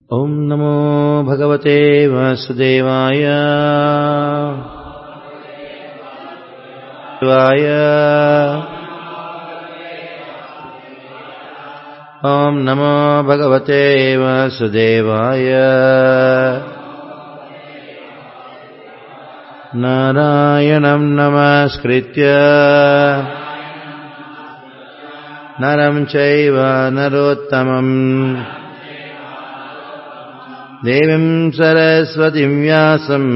ॐ नमो भगवते वासुदेवाय वाय ॐ नमो भगवते वासुदेवाय नारायणं नमस्कृत्य नरं चैव नरोत्तमम् देवीं सरस्वतीं व्यासम्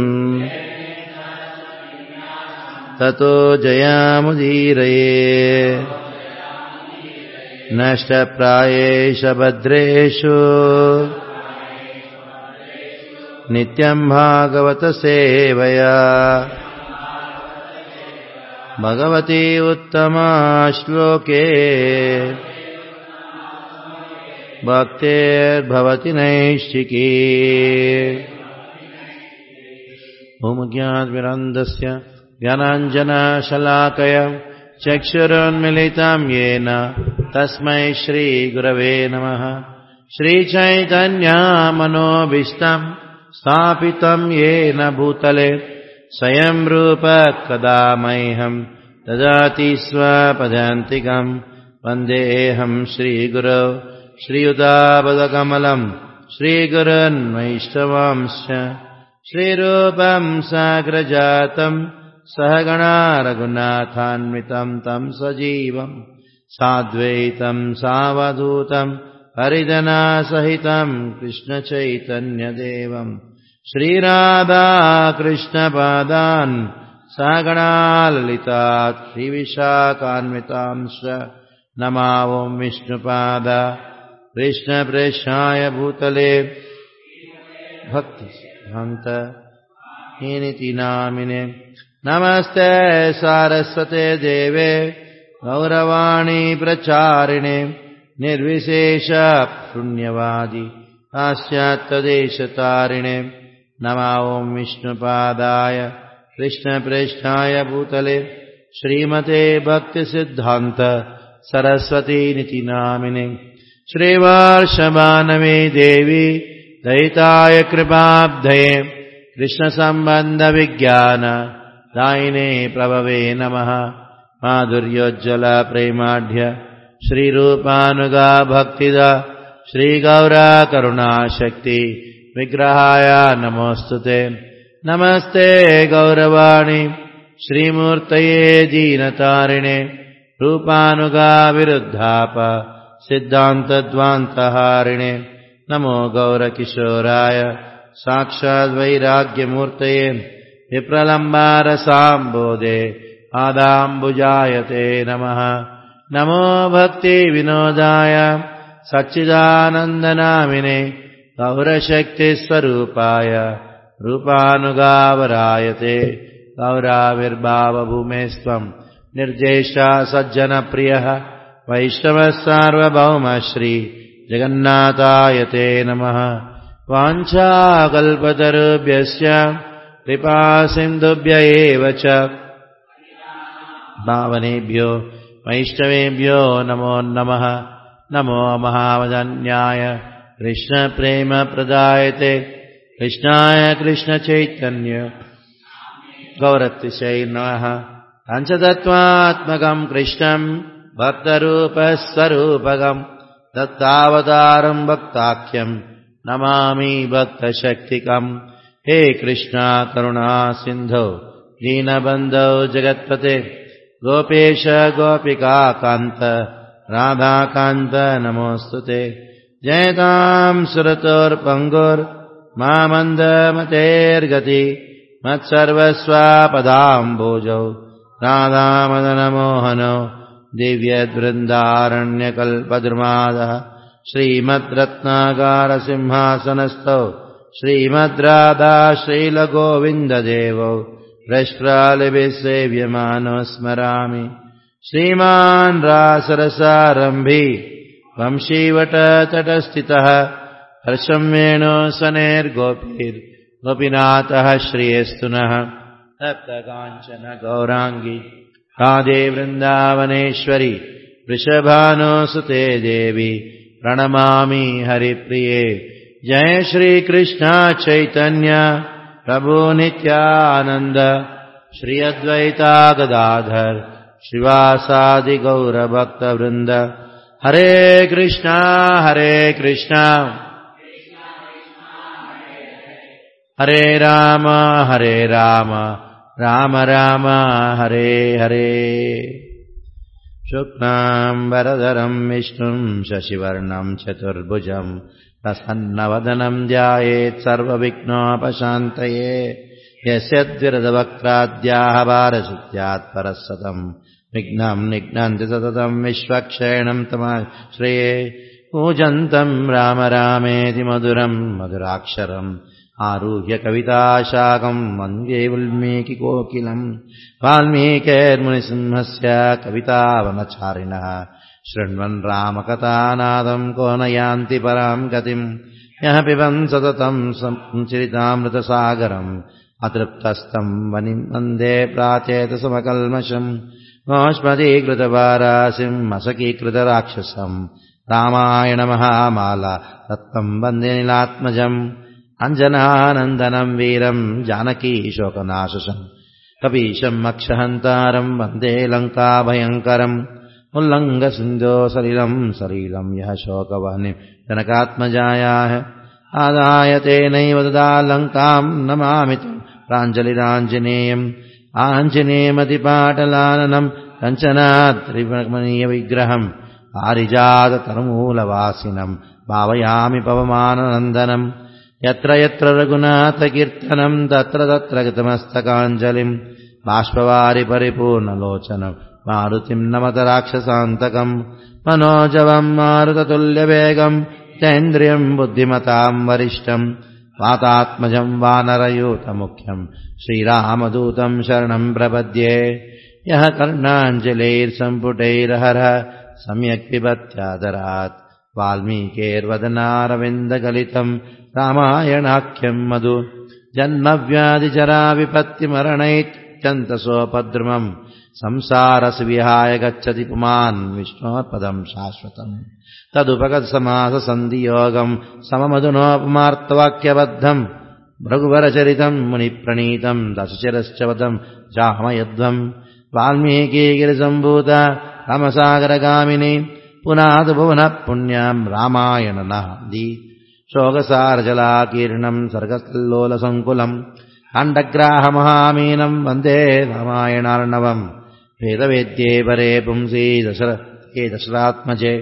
ततो जयामुदीरये नष्टप्रायेष भद्रेषु नित्यम् भागवतसेवया भगवती उत्तमा श्लोके भक्तेर्भवति नैश्चिकी भूमज्ञाद्विरन्दस्य ज्ञानाञ्जनशलाकय चक्षुरोन्मिलितं येन तस्मै श्रीगुरवे नमः श्रीचैतन्यामनोभीष्टम् स्थापितं येन भूतले स्वयं रूप कदा मह्यम् ददाति स्वपदान्तिकम् वन्देऽहम् श्रीगुरौ श्रीयुतापदकमलम् श्रीगुरन्वैष्णवांश्च श्रीरूपम् साग्रजातम् सहगणा रघुनाथान्वितम् तम् सजीवम् साद्वैतम् सावधूतम् हरिजनासहितम् कृष्णचैतन्यदेवम् श्रीराधाकृष्णपादान् सागणाललितात् श्रीविशाखान्वितांश्च नमावम् विष्णुपाद कृष्णप्रेष्ठाय भूतले भक्तिसिद्धान्त हीनिति नामिने नमस्ते सारस्वते देवे गौरवाणी प्रचारिणे निर्विशेष पुण्यवादि पाश्चात्यदेशतारिणे नमा ॐ विष्णुपादाय कृष्णप्रेष्ठाय भूतले श्रीमते भक्तिसिद्धान्त सरस्वतीनिति नामिने श्रीवार्षमानवे देवी दयिताय कृपाब्धये कृष्णसम्बन्धविज्ञान दायिने प्रभवे नमः माधुर्योज्ज्वल प्रेमाढ्य श्रीरूपानुगा भक्तिदा श्रीगौरा करुणाशक्ति विग्रहाय नमोऽस्तु ते नमस्ते गौरवाणि श्रीमूर्तये दीनतारिणे रूपानुगा विरुद्धाप सिद्धान्तद्वान्तहारिणे नमो गौरकिशोराय साक्षाद्वैराग्यमूर्तये विप्रलम्बारसाम्बोधे आदाम्बुजायते नमः नमो भक्तिविनोदाय सच्चिदानन्दनामिने गौरशक्तिस्वरूपाय रूपानुगावरायते गौराविर्भावभूमेस्त्वम् निर्जेष्टा सज्जनप्रियः वैष्णवः सार्वभौम श्री जगन्नाथायते नमः वाञ्छाकल्पतरुभ्यश्च कृपासिन्धुभ्य एव च भावनेभ्यो वैष्णवेभ्यो नमो नमः नमो महावदन्याय कृष्णप्रेमप्रदायते कृष्णाय कृष्णचैतन्य गौरतिशैर्नः पञ्चतत्त्वात्मकम् कृष्णम् भक्तरूपस्वरूपकम् दत्तावतारम् भक्ताख्यम् नमामि भक्तशक्तिकम् हे कृष्णा करुणा सिन्धौ दीनबन्धौ जगत्पते गोपेश गोपिकान्त राधाकान्त नमोऽस्तु ते जयताम् सुरतोर्पङ्गुर्मामन्दमतेर्गति मत्सर्वस्वापदाम्बोजौ राधामदनमोहनो दिव्यद्वृन्दारण्यकल्पद्रुमादः श्रीमद्रत्नागारसिंहासनस्थौ श्रीमद्राधा श्रीलगोविन्ददेवौ भ्रष्ट्रालिभिः सेव्यमानो स्मरामि श्रीमान् रासरसारम्भी वंशीवटतटस्थितः हर्षं वेणो सनेर्गोपीर्गोपीनाथः श्रियस्तु नः तप्तकाञ्चन गौराङ्गी राधे वृन्दावनेश्वरि वृषभानुसुते देवी प्रणमामि हरिप्रिये जय श्री कृष्ण चैतन्य प्रभु नित्यानंद श्री अद्वैता गदाधर श्रीवासादि गौर भक्त वृंद हरे कृष्णा हरे कृष्णा हरे राम हरे राम राम राम हरे हरे शुक्लाम् वरदरम् विष्णुम् शशिवर्णम् चतुर्भुजम् प्रसन्नवदनम् ध्यायेत् सर्वविघ्नोपशान्तये यस्य द्विरदवक्त्राद्याः भारसुत्यात् परःसतम् विघ्नम् निघ्नन्ति सततम् विश्वक्षयणम् तमाश्रये पूजन्तम् राम रामेति मधुरम् मधुराक्षरम् आरुह्य कविताशाकम् वन्दे वाल्मीकिकोकिलम् वाल्मीकेर्मुनिसिंहस्य कवितावनचारिणः शृण्वन् रामकथानादम् को न यान्ति पराम् गतिम् यः पिबन् सततम् सञ्चरितामृतसागरम् अतृप्तस्तम् वनिम् वन्दे प्राचेतसमकल्मषम् गोष्पदीकृतवारासिम् मसकीकृतराक्षसम् रामायणमहामाला तत्त्वम् वन्दे नीलात्मजम् अञ्जनानन्दनम् वीरम् जानकीशोकनाशसम् कपीशम् अक्षहन्तारम् वन्दे लङ्काभयङ्करम् उल्लङ्घसिन्धो सलिलम् सलीलम् यः शोकवह्निम् जनकात्मजायाः आदाय तेनैव ददा लङ्काम् नमामि प्राञ्जलिराञ्जनेयम् आञ्जनेयमतिपाटलाननम् कञ्चनात्रिमणीयविग्रहम् पारिजाततरुमूलवासिनम् भावयामि पवमाननन्दनम् यत्र यत्र रघुनाथकीर्तनम् तत्र तत्र गतमस्तकाञ्जलिम् बाष्पवारि परिपूर्णलोचनम् मारुतिम् नमत राक्षसान्तकम् मनोजवम् मारुततुल्यवेगम् तेन्द्रियम् बुद्धिमताम् वरिष्ठम् वातात्मजम् वानरयूतमुख्यम् श्रीरामदूतम् शरणम् प्रपद्ये यः कर्णाञ्जलैर्सम्पुटैर्हरः सम्यक् पिबत्यादरात् वाल्मीकेर्वदनारविन्दगलितम् रामायणाख्यम् मधु जन्मव्याधिजराविपत्तिमरणैत्यन्तसोपद्रुमम् संसारसि विहाय गच्छति पुमान् विष्णोपदम् शाश्वतम् तदुपगतसमाससन्धियोगम् सममधुनोपमार्तवाक्यबद्धम् भृगुवरचरितम् मुनिप्रणीतम् दशशिरश्च वदम् जामयध्वम् वाल्मीकिगिरिसम्भूत रामसागरगामिनी पुनादुभुवनः पुण्याम् रामायणनादि शोकसारजलाकीर्णम् सर्गकल्लोलसङ्कुलम् अण्डग्राहमहामीनम् वन्दे रामायणार्णवम् वेदवेद्ये परे पुंसि दशरथे दशरात्मजे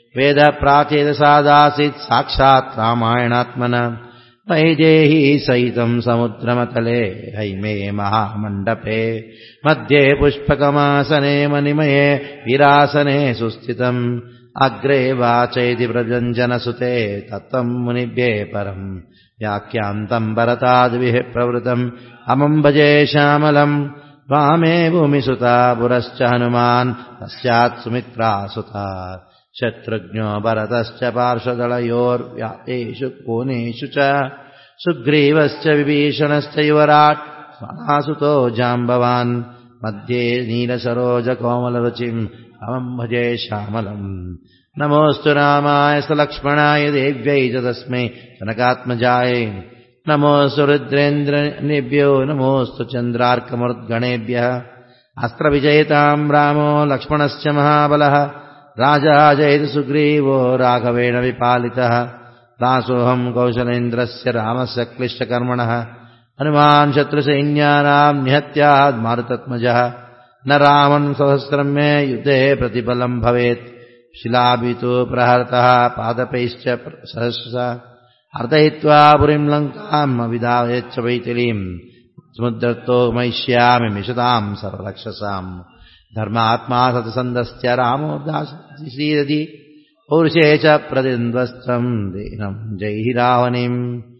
वेदप्राचेदसादासीत् साक्षात् रामायणात्मन वैदेही सहितम् समुद्रमतले हैमे महामण्डपे मध्ये पुष्पकमासने मणिमये विरासने सुस्थितम् अग्रे वाचैति प्रव्यञ्जनसुते तत्त्वम् मुनिभ्ये परम् व्याख्यान्तम् भरतादिभिः प्रवृतम् अमम् भजे श्यामलम् वामे भूमिसुता पुरश्च हनुमान् पश्चात् सुमित्रा सुता शत्रुघ्नो भरतश्च पार्श्वदलयोर्व्यापेषु कोणेषु च सुग्रीवश्च विभीषणश्च युवराट् स्वनासुतो जाम्बवान् मध्ये नीलसरोजकोमलरुचिम् अमम् भजे श्यामलम् नमोऽस्तु रामाय सलक्ष्मणाय देव्यै च तस्मै कनकात्मजाय नमोऽस्तु रुद्रेन्द्रनेभ्यो नमोऽस्तु चन्द्रार्कमरुद्गणेभ्यः अस्त्रविजयताम् रामो लक्ष्मणश्च महाबलः राजा जयति सुग्रीवो राघवेण विपालितः दासोऽहम् कौशलेन्द्रस्य रामस्य क्लिष्टकर्मणः हनुमान् शत्रुसैन्यानाम् निहत्याद् मारुतत्मजः न रामन् सहस्रम् मे युद्धे प्रतिफलम् भवेत् शिलाभितो प्रहर्तः पादपैश्च सहस्रशः अर्दयित्वा पुरीम् लङ्काम् अविधायच्च वैतिलीम् समुद्रतो महिष्यामि मिषताम् सर्वरक्षसाम् धर्मात्मा सतसन्दस्य रामो दासीदधि पौरुषे च प्रतिद्वस्त्रम् दीनम् जैः रावणीम्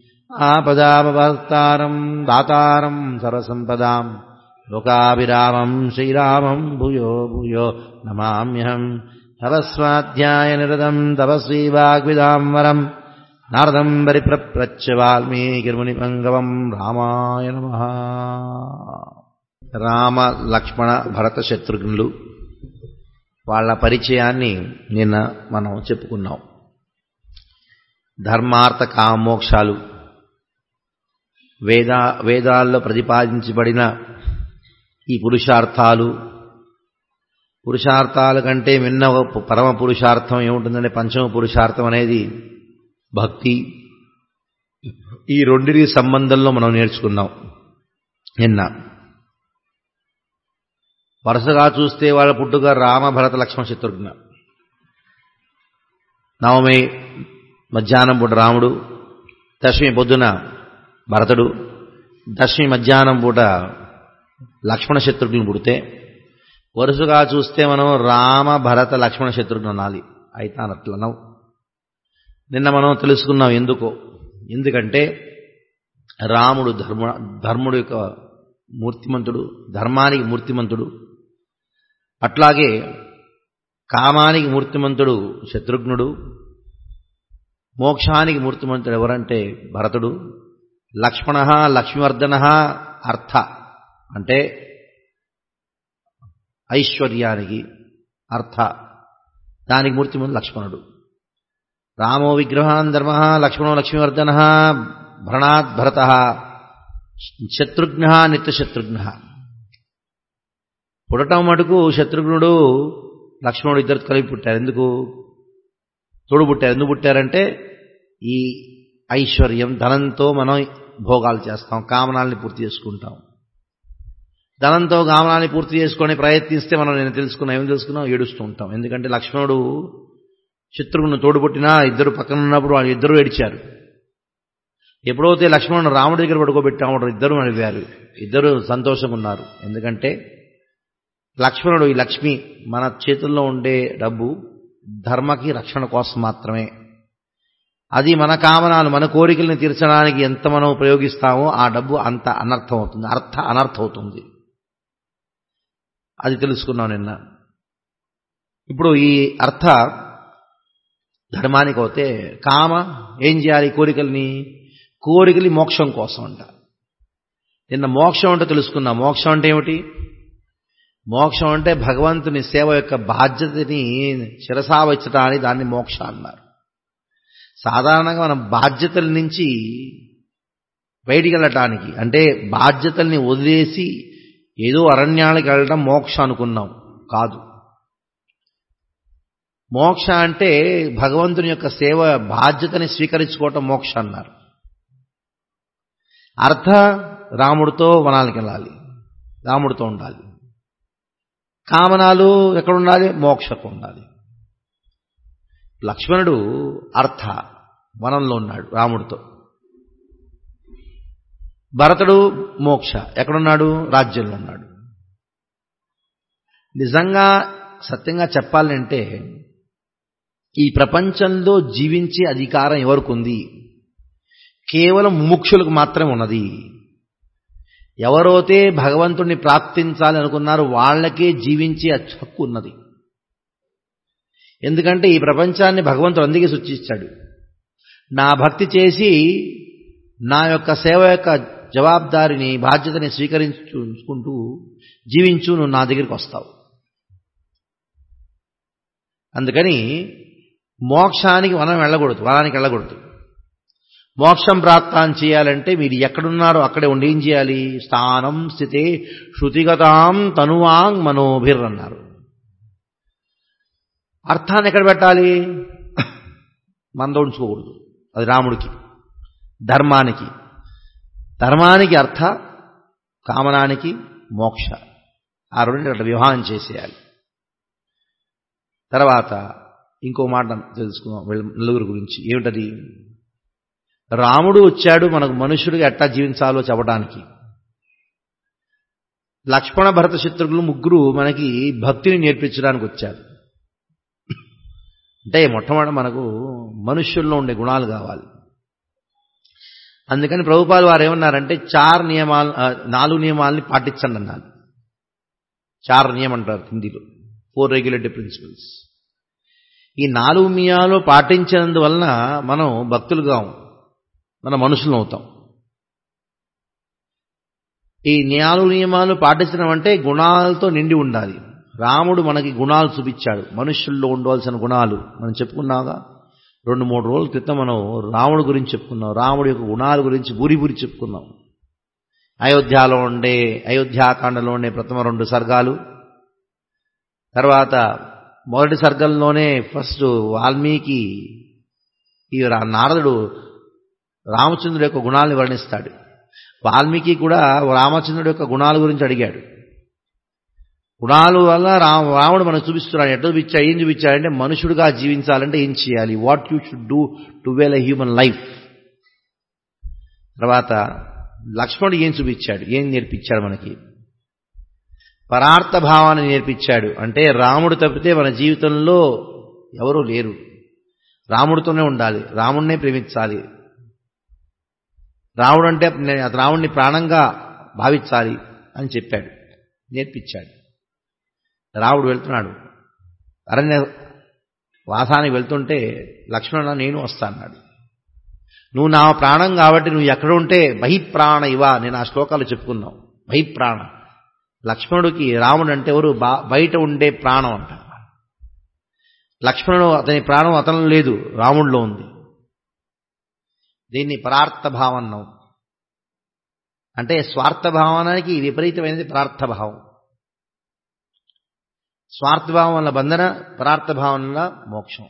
आपदापवर्तारम् दातारम् सर्वसम्पदाम् लोकाभिरामम् श्रीरामम् भूयो भूयो नमाम्यहम् तपस्वाध्यायनिरतम् तपस्वी वाग्विदाम्बरम् नारदम् परिप्रप्रच्छ वाल्मीकिर्मुनिपङ्गवम् రామాయ నమః రామ లక్ష్మణ భరత శత్రుఘ్నులు వాళ్ళ పరిచయాన్ని నిన్న మనం చెప్పుకున్నాం ధర్మార్థ కామోక్షాలు వేద వేదాల్లో ప్రతిపాదించబడిన ఈ పురుషార్థాలు పురుషార్థాల కంటే విన్న ఒక పరమ పురుషార్థం ఏముంటుందంటే పంచమ పురుషార్థం అనేది భక్తి ఈ రెండిటి సంబంధంలో మనం నేర్చుకున్నాం నిన్న వరుసగా చూస్తే వాళ్ళ పుట్టుక రామ భరత లక్ష్మణ శత్రుఘ్న నవమి మధ్యాహ్నం పూట రాముడు దశమి పొద్దున భరతుడు దశమి మధ్యాహ్నం పూట లక్ష్మణ శత్రుఘ్నులు పుడితే వరుసగా చూస్తే మనం రామ భరత లక్ష్మణ శత్రుఘ్న అనాలి అయితే అనట్లనవు నిన్న మనం తెలుసుకున్నాం ఎందుకో ఎందుకంటే రాముడు ధర్మ ధర్ముడు యొక్క మూర్తిమంతుడు ధర్మానికి మూర్తిమంతుడు అట్లాగే కామానికి మూర్తిమంతుడు శత్రుఘ్నుడు మోక్షానికి మూర్తిమంతుడు ఎవరంటే భరతుడు లక్ష్మణ లక్ష్మీవర్ధన అర్థ అంటే ఐశ్వర్యానికి అర్థ దానికి మూర్తిమంతుడు లక్ష్మణుడు రామో విగ్రహాన్ ధర్మ లక్ష్మణో లక్ష్మీవర్ధన భరణాత్ భరత శత్రుఘ్న నిత్యశత్రుఘ్న పుడటం మటుకు శత్రుఘ్నుడు లక్ష్మణుడు ఇద్దరు కలిపి పుట్టారు ఎందుకు తోడు పుట్టారు ఎందుకు పుట్టారంటే ఈ ఐశ్వర్యం ధనంతో మనం భోగాలు చేస్తాం కామనాల్ని పూర్తి చేసుకుంటాం ధనంతో కామనాన్ని పూర్తి చేసుకొని ప్రయత్నిస్తే మనం నేను తెలుసుకున్నాం ఏం తెలుసుకున్నాం ఏడుస్తూ ఉంటాం ఎందుకంటే లక్ష్మణుడు శత్రువును తోడుపుట్టినా ఇద్దరు పక్కన ఉన్నప్పుడు వాళ్ళు ఇద్దరు ఏడిచారు ఎప్పుడైతే లక్ష్మణుడు రాముడి దగ్గర పడుకోబెట్టాము ఇద్దరు నడిపారు ఇద్దరు సంతోషంగా ఉన్నారు ఎందుకంటే లక్ష్మణుడు ఈ లక్ష్మి మన చేతుల్లో ఉండే డబ్బు ధర్మకి రక్షణ కోసం మాత్రమే అది మన కామనాలు మన కోరికల్ని తీర్చడానికి ఎంత మనం ఉపయోగిస్తామో ఆ డబ్బు అంత అనర్థం అవుతుంది అర్థ అనర్థం అవుతుంది అది తెలుసుకున్నాం నిన్న ఇప్పుడు ఈ అర్థ ధర్మానికి అవుతే కామ ఏం చేయాలి కోరికల్ని కోరికలి మోక్షం కోసం అంట నిన్న మోక్షం అంటే తెలుసుకున్నాం మోక్షం అంటే ఏమిటి మోక్షం అంటే భగవంతుని సేవ యొక్క బాధ్యతని శిరసావచ్చటాన్ని దాన్ని మోక్ష అన్నారు సాధారణంగా మనం బాధ్యతల నుంచి బయటికి వెళ్ళటానికి అంటే బాధ్యతల్ని వదిలేసి ఏదో అరణ్యానికి వెళ్ళడం మోక్ష అనుకున్నాం కాదు మోక్ష అంటే భగవంతుని యొక్క సేవ బాధ్యతని స్వీకరించుకోవటం మోక్ష అన్నారు అర్థ రాముడితో వనానికి వెళ్ళాలి రాముడితో ఉండాలి కామనాలు ఎక్కడ ఉండాలి మోక్షకు ఉండాలి లక్ష్మణుడు అర్థ వనంలో ఉన్నాడు రాముడితో భరతుడు మోక్ష ఎక్కడున్నాడు రాజ్యంలో ఉన్నాడు నిజంగా సత్యంగా చెప్పాలంటే ఈ ప్రపంచంలో జీవించే అధికారం ఎవరికి ఉంది కేవలం ముముక్షులకు మాత్రమే ఉన్నది ఎవరైతే భగవంతుణ్ణి ప్రాప్తించాలి అనుకున్నారో వాళ్ళకే జీవించే హక్కు ఉన్నది ఎందుకంటే ఈ ప్రపంచాన్ని భగవంతుడు అందుకే సృష్టించాడు నా భక్తి చేసి నా యొక్క సేవ యొక్క జవాబారిని బాధ్యతని స్వీకరించుకుంటూ జీవించు నువ్వు నా దగ్గరికి వస్తావు అందుకని మోక్షానికి వనం వెళ్ళకూడదు వనానికి వెళ్ళకూడదు మోక్షం ప్రాప్తాన్ని చేయాలంటే మీరు ఎక్కడున్నారో అక్కడే ఉండి ఏం చేయాలి స్థానం స్థితే శృతిగతాం తనువాంగ్ మనోభిర్ అన్నారు అర్థాన్ని ఎక్కడ పెట్టాలి మంద ఉంచుకోకూడదు అది రాముడికి ధర్మానికి ధర్మానికి అర్థ కామనానికి మోక్ష ఆ రెండు అట్లా వివాహం చేసేయాలి తర్వాత ఇంకో మాట తెలుసుకుందాం వీళ్ళ నలుగురు గురించి ఏమిటది రాముడు వచ్చాడు మనకు మనుషుడిగా ఎట్టా జీవించాలో చెప్పడానికి లక్ష్మణ భరత శత్రుఘ్నులు ముగ్గురు మనకి భక్తిని నేర్పించడానికి వచ్చారు అంటే మొట్టమొదటి మనకు మనుష్యుల్లో ఉండే గుణాలు కావాలి అందుకని ప్రభుపాలు వారు ఏమన్నారంటే చార్ నియమాలు నాలుగు నియమాలని పాటించండి అన్నారు చార్ నియమం అంటారు హిందీలో ఫోర్ రెగ్యులేటరీ ప్రిన్సిపల్స్ ఈ నాలుగు నియమాలు పాటించినందువలన మనం భక్తులుగా మన మనుషులు అవుతాం ఈ నాలుగు నియమాలు పాటించడం అంటే గుణాలతో నిండి ఉండాలి రాముడు మనకి గుణాలు చూపించాడు మనుషుల్లో ఉండవలసిన గుణాలు మనం చెప్పుకున్నాగా రెండు మూడు రోజుల క్రితం మనం రాముడి గురించి చెప్పుకున్నాం రాముడి యొక్క గుణాల గురించి బూరి బూరి చెప్పుకున్నాం అయోధ్యలో ఉండే అయోధ్యాకాండలో ఉండే ప్రథమ రెండు సర్గాలు తర్వాత మొదటి సర్గంలోనే ఫస్ట్ వాల్మీకి ఈ నారదుడు రామచంద్రుడి యొక్క గుణాలను వర్ణిస్తాడు వాల్మీకి కూడా రామచంద్రుడి యొక్క గుణాల గురించి అడిగాడు గుణాలు వల్ల రామ రాముడు మనకు చూపిస్తున్నాడు ఎట్లా చూపించా ఏం చూపించాడంటే మనుషుడుగా జీవించాలంటే ఏం చేయాలి what you should do to well a human life తర్వాత లక్ష్మణుడు ఏం చూపించాడు ఏం నేర్పించాడు మనకి పరార్థ భావాన్ని నేర్పించాడు అంటే రాముడు తప్పితే మన జీవితంలో ఎవరూ లేరు రాముడితోనే ఉండాలి రాముడినే ప్రేమించాలి రాముడు అంటే రాముడిని ప్రాణంగా భావించాలి అని చెప్పాడు నేర్పించాడు రాముడు వెళ్తున్నాడు అరణ్య వాసానికి వెళ్తుంటే లక్ష్మణ నేను వస్తాన్నాడు నువ్వు నా ప్రాణం కాబట్టి నువ్వు ఎక్కడ ఉంటే బహిప్రాణ ఇవా నేను ఆ శ్లోకాలు చెప్పుకున్నావు బహిప్రాణ లక్ష్మణుడికి రాముడు అంటే ఎవరు బయట ఉండే ప్రాణం అంట లక్ష్మణుడు అతని ప్రాణం అతను లేదు రాముడిలో ఉంది దీన్ని పరార్థ భావన్నాం అంటే స్వార్థ భావనానికి విపరీతమైనది పరార్థభావం స్వార్థభావం వల్ల బంధన పరార్థభావం వల్ల మోక్షం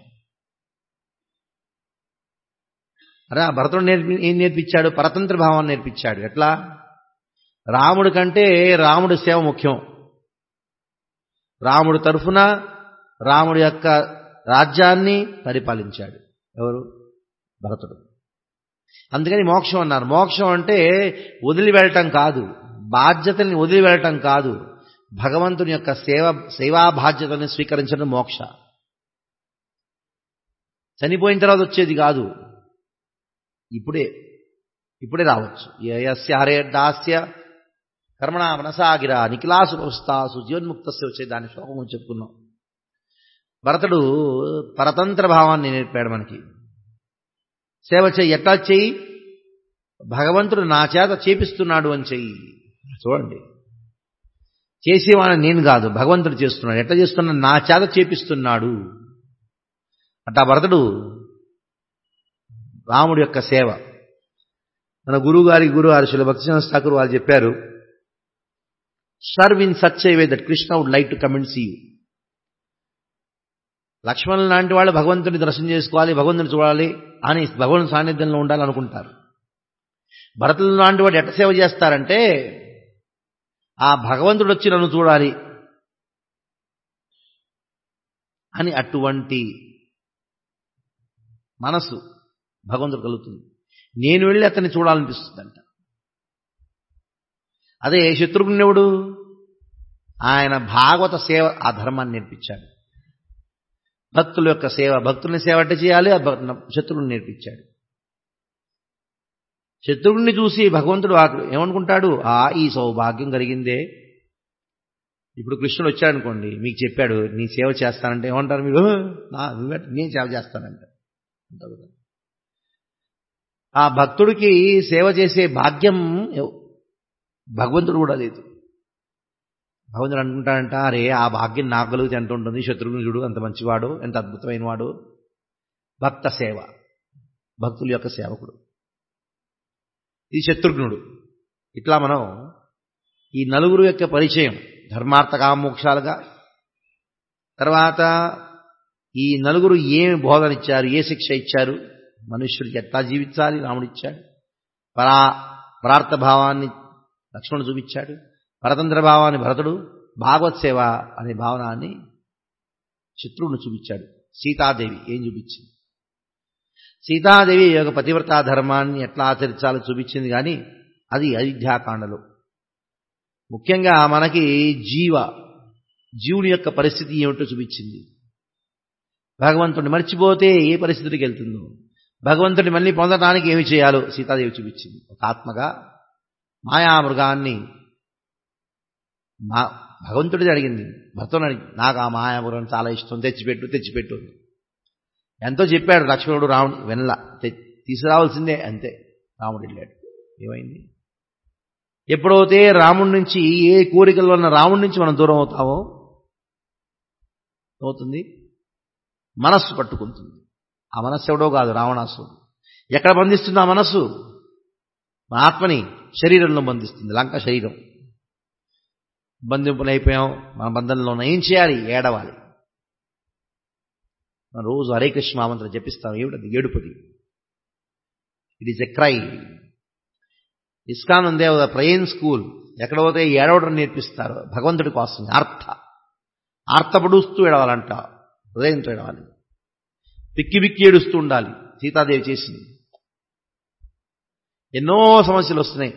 అరే ఆ భరతుడు నేర్పి ఏం నేర్పించాడు పరతంత్ర భావాన్ని నేర్పించాడు ఎట్లా రాముడి కంటే రాముడి సేవ ముఖ్యం రాముడి తరఫున రాముడి యొక్క రాజ్యాన్ని పరిపాలించాడు ఎవరు భరతుడు అందుకని మోక్షం అన్నారు మోక్షం అంటే వదిలి వెళ్ళటం కాదు బాధ్యతల్ని వదిలి వెళ్ళటం కాదు భగవంతుని యొక్క సేవ సేవా బాధ్యతని స్వీకరించడం మోక్ష చనిపోయిన తర్వాత వచ్చేది కాదు ఇప్పుడే ఇప్పుడే రావచ్చు యస్య హరే దాస్య కర్మణ మనసాగిర నిఖిలాసు పుస్తాసు జీవన్ముక్తస్య వచ్చే దాని శ్లోకం చెప్పుకున్నాం భరతుడు పరతంత్ర భావాన్ని నేర్పాడు మనకి సేవ చెయ్యి ఎట్లా చెయ్యి భగవంతుడు నా చేత చేపిస్తున్నాడు అని చెయ్యి చూడండి చేసేవాడిని నేను కాదు భగవంతుడు చేస్తున్నాడు ఎట్లా చేస్తున్నాడు నా చేత చేపిస్తున్నాడు అట్టా భరతుడు రాముడి యొక్క సేవ మన గురువు గారి గురు హర్షుల భక్తిచంద్ర ఠాకూర్ వాళ్ళు చెప్పారు serve in such a way that Krishna would like to come and see you లక్ష్మణులు లాంటి వాళ్ళు భగవంతుని దర్శనం చేసుకోవాలి భగవంతుని చూడాలి అని భగవంతుని సాన్నిధ్యంలో ఉండాలి అనుకుంటారు భరతులు లాంటి వాడు ఎట్ట సేవ చేస్తారంటే ఆ భగవంతుడు వచ్చి నన్ను చూడాలి అని అటువంటి మనసు భగవంతుడు కలుగుతుంది నేను వెళ్ళి అతన్ని చూడాలనిపిస్తుందంట అదే శత్రుఘ్నుడు ఆయన భాగవత సేవ ఆ ధర్మాన్ని నేర్పించాడు భక్తుల యొక్క సేవ భక్తుల్ని సేవ అంటే చేయాలి శత్రువుని నేర్పించాడు శత్రువుని చూసి భగవంతుడు ఏమనుకుంటాడు ఆ ఈ సౌభాగ్యం కలిగిందే ఇప్పుడు కృష్ణుడు వచ్చాడనుకోండి మీకు చెప్పాడు నీ సేవ చేస్తానంటే ఏమంటారు మీరు నేను సేవ చేస్తానంట ఆ భక్తుడికి సేవ చేసే భాగ్యం భగవంతుడు కూడా లేదు భగవంతుడు అనుకుంటాడంట అరే ఆ భాగ్యం నాకు కలిగితే ఎంత ఉంటుంది శత్రుఘ్నుడు చూడు అంత మంచివాడు ఎంత అద్భుతమైన వాడు భక్త సేవ భక్తుల యొక్క సేవకుడు ఇది శత్రుఘ్నుడు ఇట్లా మనం ఈ నలుగురు యొక్క పరిచయం ధర్మార్థ కామోక్షాలుగా తర్వాత ఈ నలుగురు ఏమి బోధన ఇచ్చారు ఏ శిక్ష ఇచ్చారు మనుష్యుడికి ఎట్లా జీవించాలి రాముడు ఇచ్చాడు పరా పరార్థ భావాన్ని లక్ష్మణుడు చూపించాడు పరతంత్ర భావాన్ని భరతుడు భాగవత్ సేవ అనే భావనాన్ని శత్రువును చూపించాడు సీతాదేవి ఏం చూపించింది సీతాదేవి యొక్క పతివ్రతా ధర్మాన్ని ఎట్లా ఆచరించాలో చూపించింది కానీ అది అయోధ్యాకాండలో ముఖ్యంగా మనకి జీవ జీవుని యొక్క పరిస్థితి ఏమిటో చూపించింది భగవంతుడిని మర్చిపోతే ఏ పరిస్థితికి వెళ్తుందో భగవంతుడిని మళ్ళీ పొందడానికి ఏమి చేయాలో సీతాదేవి చూపించింది ఒక ఆత్మగా మాయామృగాన్ని మా భగవంతుడిది అడిగింది భర్తను అడిగి నాకు ఆ మాయామృగం చాలా ఇష్టం తెచ్చిపెట్టు తెచ్చిపెట్టు ఎంతో చెప్పాడు లక్ష్మణుడు రాముడు వెనల తీసుకురావాల్సిందే అంతే రాముడు వెళ్ళాడు ఏమైంది ఎప్పుడైతే రాముడి నుంచి ఏ కోరికల్లో ఉన్న రాముడి నుంచి మనం దూరం అవుతామో అవుతుంది మనస్సు పట్టుకుంటుంది ఆ మనస్సు ఎవడో కాదు రావణాసుడు ఎక్కడ బంధిస్తుంది ఆ మనస్సు మన ఆత్మని శరీరంలో బంధిస్తుంది లంక శరీరం బంధింపులైపోయాం మన బంధంలో ఉన్న ఏం చేయాలి ఏడవాలి మనం రోజు హరే కృష్ణ మామంత్రం జపిస్తాం ఏమిటది ఏడుపది it is a cry ISKCON ఉందే ప్రయన్ స్కూల్ ఎక్కడ పోతే ఏడవడం నేర్పిస్తారు భగవంతుడి కోసం ఆర్త ఆర్తపడుస్తూ ఏడవాలంట హృదయంతో ఏడవాలి పిక్కి బిక్కి ఏడుస్తూ ఉండాలి సీతాదేవి చేసింది ఎన్నో సమస్యలు వస్తున్నాయి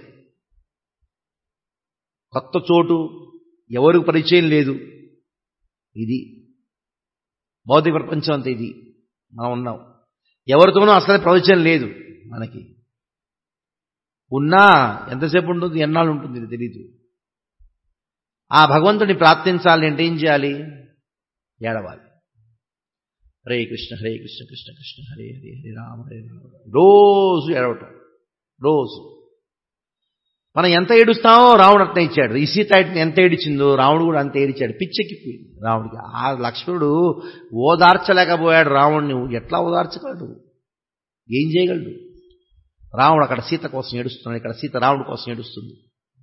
కొత్త చోటు ఎవరికి పరిచయం లేదు ఇది భౌతిక ప్రపంచం అంతా ఇది మనం ఉన్నాం ఎవరితోనూ అసలు పరిచయం లేదు మనకి ఉన్నా ఎంతసేపు ఉంటుంది ఎన్నాళ్ళు ఉంటుంది ఇది తెలీదు ఆ భగవంతుడిని ప్రార్థించాలి అంటే ఏం చేయాలి ఏడవాలి హరే కృష్ణ హరే కృష్ణ కృష్ణ కృష్ణ హరే హరే హరే రామ హరే రామ రోజు ఏడవటం రోజు మనం ఎంత ఏడుస్తామో రావణుడు అట్లా ఇచ్చాడు ఈ సీత ఎంత ఏడిచిందో రావణుడు కూడా అంత ఏడిచాడు పిచ్చెక్కిపోయింది రావణుడికి ఆ లక్ష్మణుడు ఓదార్చలేకపోయాడు రావణ్ణి ఎట్లా ఓదార్చగలడు ఏం చేయగలడు రావణుడు అక్కడ సీత కోసం ఏడుస్తున్నాడు ఇక్కడ సీత రావణుడి కోసం ఏడుస్తుంది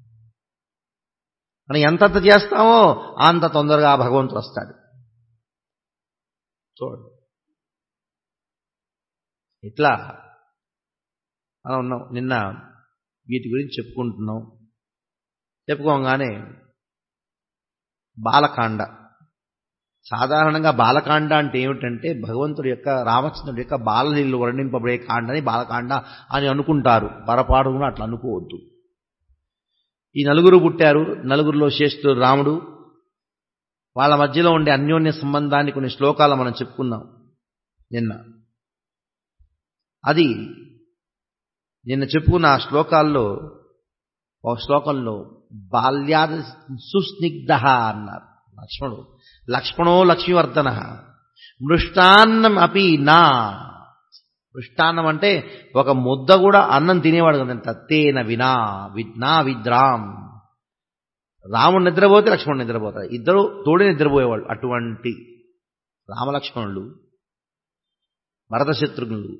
మనం ఎంతంత చేస్తామో అంత తొందరగా ఆ భగవంతుడు వస్తాడు చూడండి ఇట్లా మనం ఉన్నాం నిన్న వీటి గురించి చెప్పుకుంటున్నాం చెప్పుకోగానే బాలకాండ సాధారణంగా బాలకాండ అంటే ఏమిటంటే భగవంతుడి యొక్క రామచంద్రుడి యొక్క బాలలీలు వర్ణింపబడే కాండని బాలకాండ అని అనుకుంటారు పొరపాటున అట్లా అనుకోవద్దు ఈ నలుగురు పుట్టారు నలుగురిలో శ్రేష్ఠుడు రాముడు వాళ్ళ మధ్యలో ఉండే అన్యోన్య సంబంధాన్ని కొన్ని శ్లోకాలు మనం చెప్పుకున్నాం నిన్న అది నిన్న చెప్పుకున్న ఆ శ్లోకాల్లో ఒక శ్లోకంలో బాల్యాద సుస్నిగ్ధ అన్నారు లక్ష్మణుడు లక్ష్మణో లక్ష్మీవర్ధన మృష్టాన్నం అపి నా మృష్టాన్నం అంటే ఒక ముద్ద కూడా అన్నం తినేవాడు కదంట తేన వినా విజ్ఞా విద్రాం రాముడు నిద్రపోతే లక్ష్మణుడు నిద్రపోతాడు ఇద్దరు తోడి నిద్రపోయేవాళ్ళు అటువంటి రామలక్ష్మణులు భరతశత్రుఘ్నులు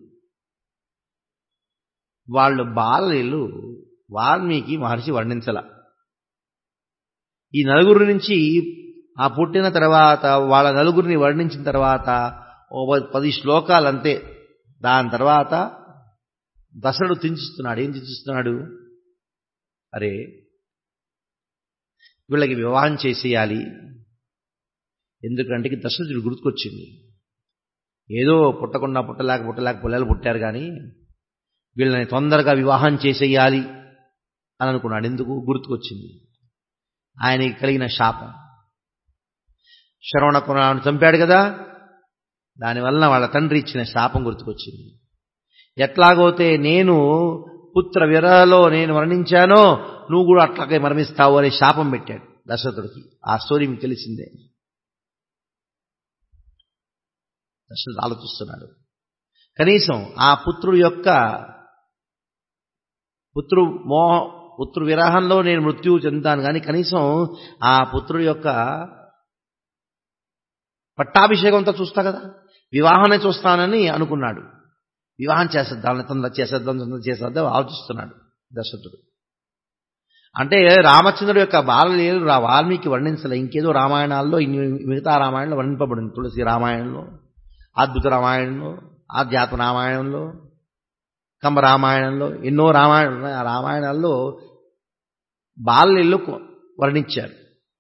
వాళ్ళు బాలలీలు వాల్మీకి మహర్షి వర్ణించల ఈ నలుగురు నుంచి ఆ పుట్టిన తర్వాత వాళ్ళ నలుగురిని వర్ణించిన తర్వాత ఓ పది శ్లోకాలు అంతే దాని తర్వాత దశరుడు చించిస్తున్నాడు ఏం చించిస్తున్నాడు అరే వీళ్ళకి వివాహం చేసేయాలి ఎందుకంటే దశరథుడు గుర్తుకొచ్చింది ఏదో పుట్టకుండా పుట్టలేక పుట్టలేక పిల్లలు పుట్టారు కానీ వీళ్ళని తొందరగా వివాహం చేసేయాలి అని అనుకున్నాడు ఎందుకు గుర్తుకొచ్చింది ఆయనకి కలిగిన శాపం శ్రవణ కుమారుని చంపాడు కదా దానివల్ల వాళ్ళ తండ్రి ఇచ్చిన శాపం గుర్తుకొచ్చింది ఎట్లాగోతే నేను పుత్ర విరహలో నేను మరణించానో నువ్వు కూడా అట్లాగే మరణిస్తావు అనే శాపం పెట్టాడు దశరథుడికి ఆ స్టోరీ మీకు తెలిసిందే దశరథుడు ఆలోచిస్తున్నాడు కనీసం ఆ పుత్రుడు యొక్క పుత్రు మోహ పుత్రు విరహంలో నేను మృత్యువు చెందుతాను కానీ కనీసం ఆ పుత్రుడి యొక్క పట్టాభిషేకంతో చూస్తా కదా వివాహాన్ని చూస్తానని అనుకున్నాడు వివాహం చేసేద్దాం తొందర చేసేద్దాం తొందర చేసేద్దాం ఆలోచిస్తున్నాడు దశరథుడు అంటే రామచంద్రుడు యొక్క బాలలీలు వాల్మీకి వర్ణించలే ఇంకేదో రామాయణాల్లో ఇన్ని మిగతా రామాయణంలో వర్ణింపబడింది తులసి రామాయణంలో అద్భుత రామాయణంలో ఆధ్యాత్మ రామాయణంలో కంబ రామాయణంలో ఎన్నో రామాయణాలు ఉన్నాయి ఆ రామాయణాల్లో బాలలీలు వర్ణించారు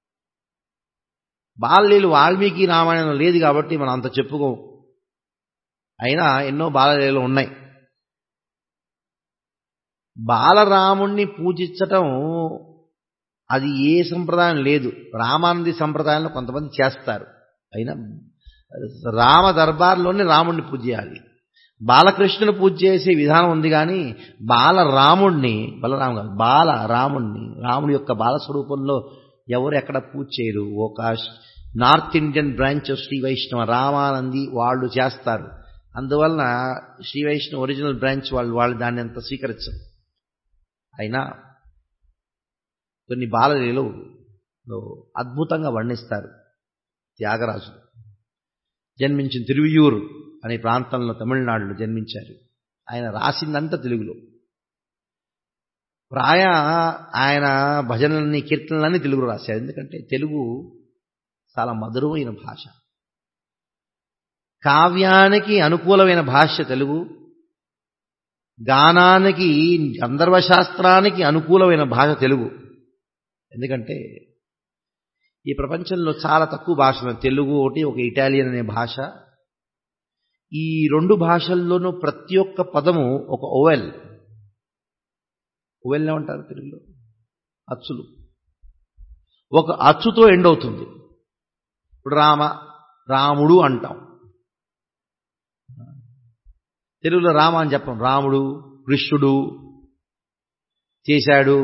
బాలలీలు వాల్మీకి రామాయణం లేదు కాబట్టి మనం అంత చెప్పుకో అయినా ఎన్నో బాలలీలు ఉన్నాయి బాలరాముణ్ణి పూజించటం అది ఏ సంప్రదాయం లేదు రామానంది సంప్రదాయంలో కొంతమంది చేస్తారు అయినా రామ దర్బార్లోనే రాముణ్ణి పూజ చేయాలి బాలకృష్ణుని పూజ చేసే విధానం ఉంది కానీ బాలరాముణ్ణి బలరాము కాదు బాల రాముణ్ణి రాముడి యొక్క బాల స్వరూపంలో ఎవరు ఎక్కడ పూజ చేయరు ఒక north Indian branch of Shri Vaishnava Ramanandi వాళ్ళు చేస్తారు అందువలన శ్రీ వైష్ణవ ఒరిజినల్ బ్రాంచ్ వాళ్ళు వాళ్ళు దాన్ని అంత స్వీకరించరు అయినా కొన్ని బాలలీలు అద్భుతంగా వర్ణిస్తారు త్యాగరాజు జన్మించిన తిరువియూరు అనే ప్రాంతంలో తమిళనాడులో జన్మించారు ఆయన రాసిందంతా తెలుగులో ప్రాయ ఆయన భజనలన్నీ కీర్తనలన్నీ తెలుగులో రాశారు ఎందుకంటే తెలుగు చాలా మధురమైన భాష కావ్యానికి అనుకూలమైన భాష తెలుగు గానానికి గంధర్వ శాస్త్రానికి అనుకూలమైన భాష తెలుగు ఎందుకంటే ఈ ప్రపంచంలో చాలా తక్కువ భాషలు తెలుగు ఒకటి ఒక ఇటాలియన్ అనే భాష ఈ రెండు భాషల్లోనూ ప్రతి ఒక్క పదము ఒక ఓవెల్ ఓవెల్ ఏమంటారు తెలుగులో అచ్చులు ఒక అచ్చుతో ఎండ్ అవుతుంది ఇప్పుడు రామ రాముడు అంటాం తెలుగులో రామ అని చెప్పం రాముడు కృష్ణుడు చేశాడు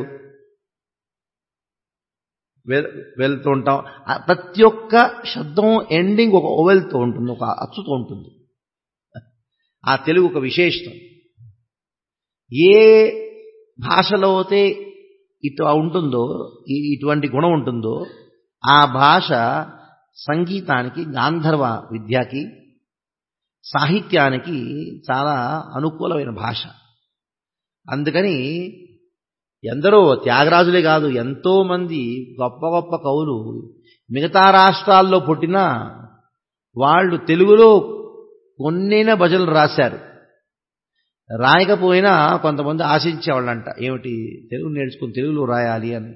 వెళ్తూ ఉంటాం ప్రతి ఒక్క శబ్దం ఎండింగ్ ఒక ఓవెల్తో ఉంటుంది ఒక అచ్చుతో ఉంటుంది ఆ తెలుగు ఒక విశేషం ఏ భాషలో అయితే ఇటు ఉంటుందో ఇటువంటి గుణం ఉంటుందో ఆ భాష సంగీతానికి గాంధర్వ విద్యకి సాహిత్యానికి చాలా అనుకూలమైన భాష అందుకని ఎందరో త్యాగరాజులే కాదు ఎంతో మంది గొప్ప గొప్ప కవులు మిగతా రాష్ట్రాల్లో పుట్టినా వాళ్ళు తెలుగులో కొన్నైనా భజనలు రాశారు రాయకపోయినా కొంతమంది ఆశించేవాళ్ళంట ఏమిటి తెలుగు నేర్చుకుని తెలుగులో రాయాలి అని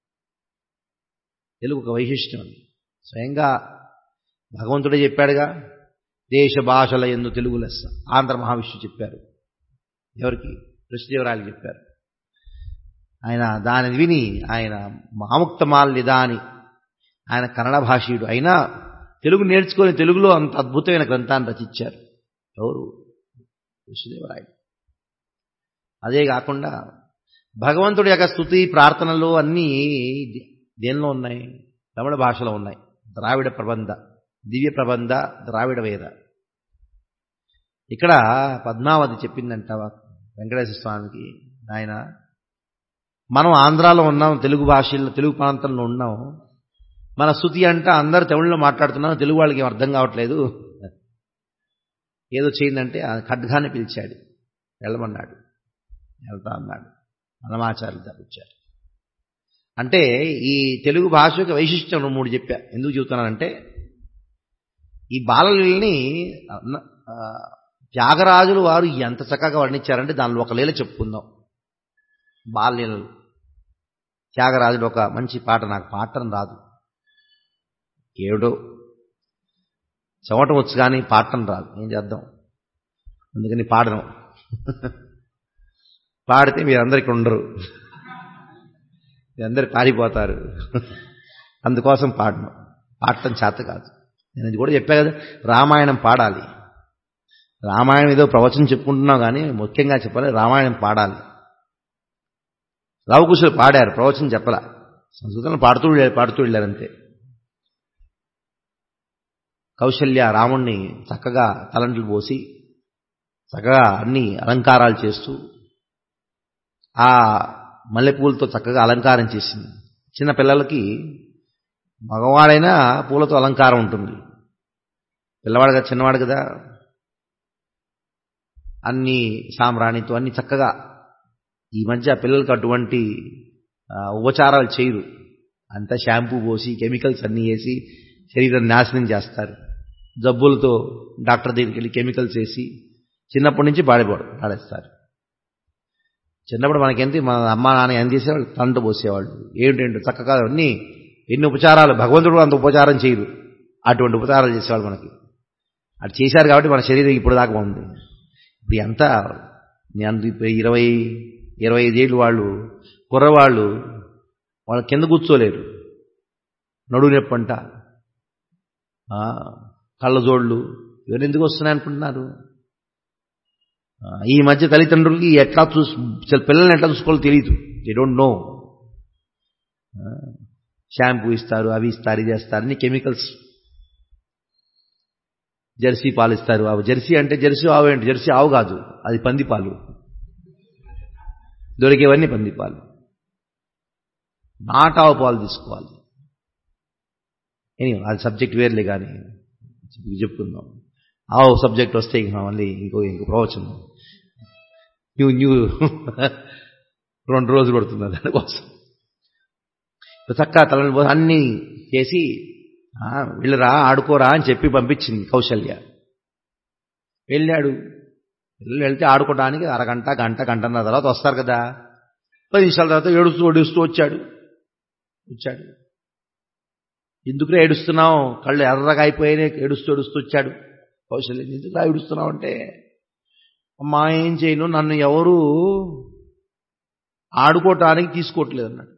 తెలుగు ఒక వైశిష్టం స్వయంగా భగవంతుడే చెప్పాడుగా దేశ భాషల ఎందు తెలుగు లెస్స ఆంధ్ర మహావిష్ణు చెప్పారు ఎవరికి కృష్ణదేవరాయలు చెప్పారు ఆయన దానిని విని ఆయన మాముక్తమాల్యద అని ఆయన కన్నడ భాషీయుడు అయినా తెలుగు నేర్చుకొని తెలుగులో అంత అద్భుతమైన గ్రంథాన్ని రచించారు ఎవరు కృష్ణదేవరాయలు అదే కాకుండా భగవంతుడి యొక్క స్థుతి ప్రార్థనలు అన్నీ దేనిలో ఉన్నాయి తమిళ భాషలో ఉన్నాయి ద్రావిడ ప్రబంధ దివ్య ప్రబంధ ద్రావిడ వేద ఇక్కడ పద్మావతి చెప్పిందంట వెంకటేశ్వర స్వామికి ఆయన మనం ఆంధ్రాలో ఉన్నాం తెలుగు భాషల్లో తెలుగు ప్రాంతంలో ఉన్నాం మన స్థుతి అంట అందరు తమిళలో మాట్లాడుతున్నాం తెలుగు వాళ్ళకి ఏం అర్థం కావట్లేదు ఏదో చేయిందంటే ఆ ఖడ్గాన్ని పిలిచాడు వెళ్ళమన్నాడు వెళ్తా అన్నాడు మనమాచార్యులు తప్పించారు అంటే ఈ తెలుగు భాష యొక్క వైశిష్టం మూడు చెప్పా ఎందుకు చెబుతున్నానంటే ఈ బాలలీలని త్యాగరాజులు వారు ఎంత చక్కగా వర్ణించారంటే దానిలో ఒక లీల చెప్పుకుందాం బాల్లీలలు త్యాగరాజుడు ఒక మంచి పాట నాకు పాడటం రాదు ఏడో చవటం వచ్చు కానీ పాడటం రాదు ఏం చేద్దాం అందుకని పాడను పాడితే మీరందరూ ఇక్కడ ఉండరు మీరందరూ పారిపోతారు అందుకోసం పాడను పాడటం చేత కాదు నేను ఇది కూడా చెప్పా కదా రామాయణం పాడాలి రామాయణం ఏదో ప్రవచనం చెప్పుకుంటున్నాం కానీ ముఖ్యంగా చెప్పాలి రామాయణం పాడాలి లవకుశులు పాడారు ప్రవచనం చెప్పలా సంస్కృతంలో పాడుతూ వెళ్ళారు పాడుతూ వెళ్ళారంతే కౌశల్య రాముణ్ణి చక్కగా తలంట్లు పోసి చక్కగా అన్ని అలంకారాలు చేస్తూ ఆ మల్లెపూలతో చక్కగా అలంకారం చేసింది చిన్న పిల్లలకి మగవాడైనా పూలతో అలంకారం ఉంటుంది పిల్లవాడు కదా చిన్నవాడు కదా అన్ని సాంబ్రాణితో అన్ని చక్కగా ఈ మధ్య పిల్లలకు అటువంటి ఉపచారాలు చేయరు అంతా షాంపూ పోసి కెమికల్స్ అన్నీ వేసి శరీరం నాశనం చేస్తారు జబ్బులతో డాక్టర్ దగ్గరికి వెళ్ళి కెమికల్స్ వేసి చిన్నప్పటి నుంచి పాడిపోడు పాడేస్తారు చిన్నప్పుడు మనకెంత మా అమ్మ నాన్న ఏం చేసేవాళ్ళు తంట పోసేవాళ్ళు ఏమిటేంటో చక్కగా అన్నీ ఎన్ని ఉపచారాలు భగవంతుడు అంత ఉపచారం చేయరు అటువంటి ఉపచారాలు చేసేవాళ్ళు మనకి అది చేశారు కాబట్టి మన శరీరం ఇప్పుడు దాకా ఉంది ఇప్పుడు ఎంత నేను ఇరవై ఇరవై ఐదేళ్ళు వాళ్ళు కుర్రవాళ్ళు వాళ్ళ కింద కూర్చోలేరు నడువు నొప్పంట కళ్ళజోళ్ళు ఇవన్నీ ఎందుకు వస్తున్నాయి అనుకుంటున్నారు ఈ మధ్య తల్లిదండ్రులకి ఎట్లా చూసు పిల్లల్ని ఎట్లా చూసుకోవాలో తెలియదు దే డోంట్ నో షాంపూ ఇస్తారు అవి ఇస్తారు ఇది చేస్తారు అన్ని కెమికల్స్ జెర్సీ పాలు ఇస్తారు అవి జెర్సీ అంటే జెర్సీ ఆవు ఏంటి జెర్సీ ఆవు కాదు అది పందిపాలు దొరికేవన్నీ పందిపాలు నాటావు పాలు తీసుకోవాలి ఎనీ అది సబ్జెక్ట్ వేర్లే కానీ ఇది చెప్పుకుందాం ఆ సబ్జెక్ట్ వస్తే ఇక మళ్ళీ ఇంకో ఇంకో ప్రవచనం న్యూ న్యూ రెండు రోజులు పడుతుంది దానికోసం చక్కగా తలని పోసి అన్నీ చేసి "ఆ, వెళ్ళరా ఆడుకోరా అని చెప్పి పంపించింది కౌశల్య వెళ్ళాడు పిల్లలు వెళ్తే ఆడుకోవడానికి అరగంట గంట గంటన్నర తర్వాత వస్తారు కదా పది నిమిషాల తర్వాత ఏడుస్తూ ఏడుస్తూ వచ్చాడు వచ్చాడు ఎందుకురా ఏడుస్తున్నావు కళ్ళు ఎర్రగా అయిపోయినాయి ఏడుస్తూ ఏడుస్తూ వచ్చాడు కౌశల్యం ఎందుకురా ఏడుస్తున్నావు అంటే అమ్మా ఏం చేయను నన్ను ఎవరు ఆడుకోవటానికి తీసుకోవట్లేదు అన్నాడు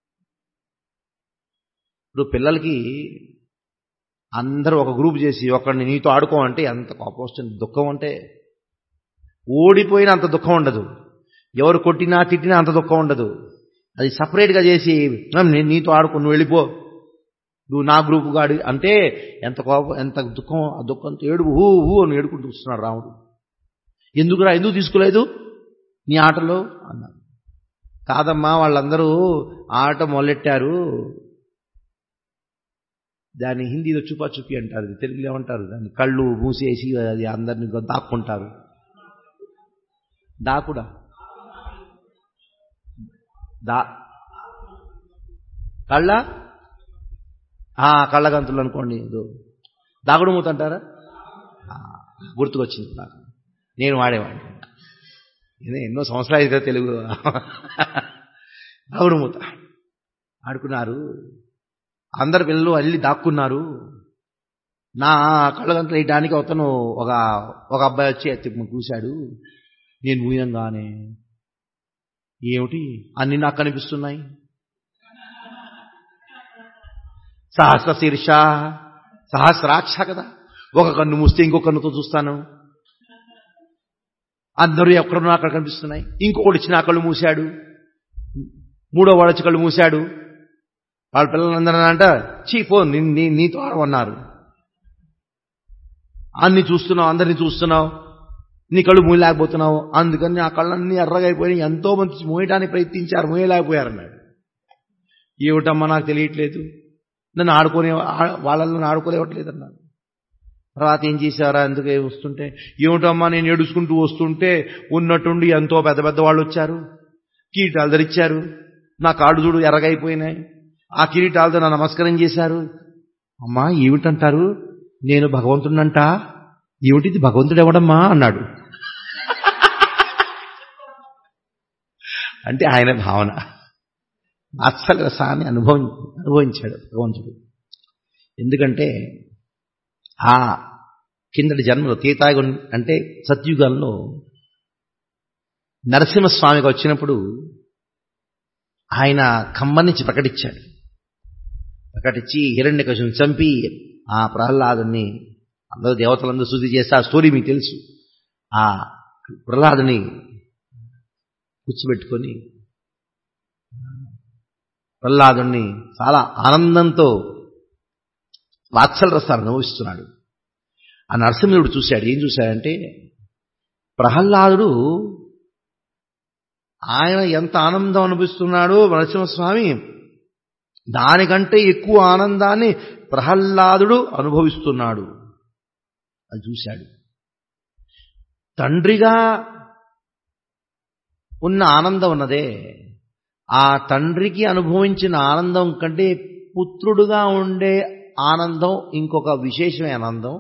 ఇప్పుడు పిల్లలకి అందరూ ఒక గ్రూప్ చేసి ఒకడిని నీతో ఆడుకోమంటే ఎంత కోపం వస్తుంది దుఃఖం అంటే ఓడిపోయినా అంత దుఃఖం ఉండదు ఎవరు కొట్టినా తిట్టినా అంత దుఃఖం ఉండదు అది సపరేట్గా చేసి "ఆ, నేను నీతో ఆడుకో నువ్వు వెళ్ళిపో నువ్వు నా గ్రూప్ గాడి అంటే ఎంత కోపం ఎంత దుఃఖం ఆ దుఃఖంతో ఏడుపు హూ హూ అని ఏడుకుంటూ వస్తున్నాడు రాముడు ఎందుకురా ఎందుకు తీసుకోలేదు నీ ఆటలో అన్నాడు కాదమ్మా వాళ్ళందరూ ఆట మొదలెట్టారు దాన్ని హిందీలో చుపా చుపి అంటారు ఇది తెలుగులో ఏమంటారు దాన్ని కళ్ళు మూసేసి అది అందరిని దాక్కుంటారు దాకుడా దా కళ్ళ ఆ, కళ్ళగంతులు అనుకోండి ఏదో దాగుడు మూత అంటారా ఆ, గుర్తుకొచ్చింది నాకు నేను వాడేవాడిని ఇది ఎన్నో సంవత్సరాలు అయితే తెలుగు దాగుడు మూత ఆడుకున్నారు అందరు పిల్లలు వెళ్ళి దాక్కున్నారు నా కళ్ళగంతులు వేయడానికి అతను ఒక ఒక అబ్బాయి వచ్చి ఎత్తి చూశాడు నేను మూయంగానే ఏమిటి అన్ని నాకు కనిపిస్తున్నాయి సహస్ర శీర్ష సహస్రాక్ష కదా ఒక కన్ను మూస్తే ఇంకో కన్నుతో చూస్తాను అందరూ ఎక్కడున్నా అక్కడ కనిపిస్తున్నాయి ఇంకొకటి ఇచ్చిన కళ్ళు మూశాడు మూడో వాడు వచ్చి కళ్ళు మూశాడు వాళ్ళ పిల్లలందరూ అంట చీ పో నీ- నీ నీతో ఆడమన్నారు అన్ని చూస్తున్నావు అందరినీ చూస్తున్నావు నీ కళ్ళు మూయలేకపోతున్నావు అందుకని ఆ కళ్ళన్నీ ఎర్రగా అయిపోయి ఎంతో మంది మూయడానికి ప్రయత్నించారు మూయలేకపోయారు అన్నాడు ఏమిటమ్మా నాకు తెలియట్లేదు నన్ను ఆడుకునే ఆ- వాళ్ళల్లో నన్ను ఆడుకోలేవట్లేదు అన్నాడు తర్వాత ఏం చేశారా ఎందుకు వస్తుంటే ఏమిటమ్మా నేను ఏడుచుకుంటూ వస్తుంటే ఉన్నట్టుండి ఎంతో పెద్ద పెద్ద వాళ్ళు వచ్చారు కిరీటాలు ధరించారు నా కాడు చూడు ఎర్రగైపోయినాయి ఆ కిరీటాలతో నా నమస్కారం చేశారు అమ్మా ఏమిటంటారు నేను భగవంతుడినంట ఏమిటిది భగవంతుడు ఎవడమ్మా అన్నాడు అంటే ఆయన భావన వాత్సల రసాన్ని అనుభవం అనుభవించాడు భగవంతుడు ఎందుకంటే ఆ కిందటి జన్మలో తీతాయుగం అంటే సత్యుగంలో నరసింహస్వామికి వచ్చినప్పుడు ఆయన ఖమ్మం నుంచి ప్రకటించాడు ప్రకటించి హిరణ్యకశుని చంపి ఆ ప్రహ్లాదుని అందరూ దేవతలందరూ శుద్ధి చేస్తే ఆ స్టోరీ మీకు తెలుసు ఆ ప్రహ్లాదుని కూర్చోబెట్టుకొని ప్రహ్లాదుని చాలా ఆనందంతో వాత్సల రసాన్ని అనుభవిస్తున్నాడు ఆ నరసింహుడు చూశాడు ఏం చూశాడంటే ప్రహ్లాదుడు ఆయన ఎంత ఆనందం అనిపిస్తున్నాడో నరసింహస్వామి దానికంటే ఎక్కువ ఆనందాన్ని ప్రహ్లాదుడు అనుభవిస్తున్నాడు అది చూశాడు తండ్రిగా ఉన్న ఆనందం ఉన్నదే ఆ తండ్రికి అనుభవించిన ఆనందం కంటే పుత్రుడుగా ఉండే ఆనందం ఇంకొక విశేషమైన ఆనందం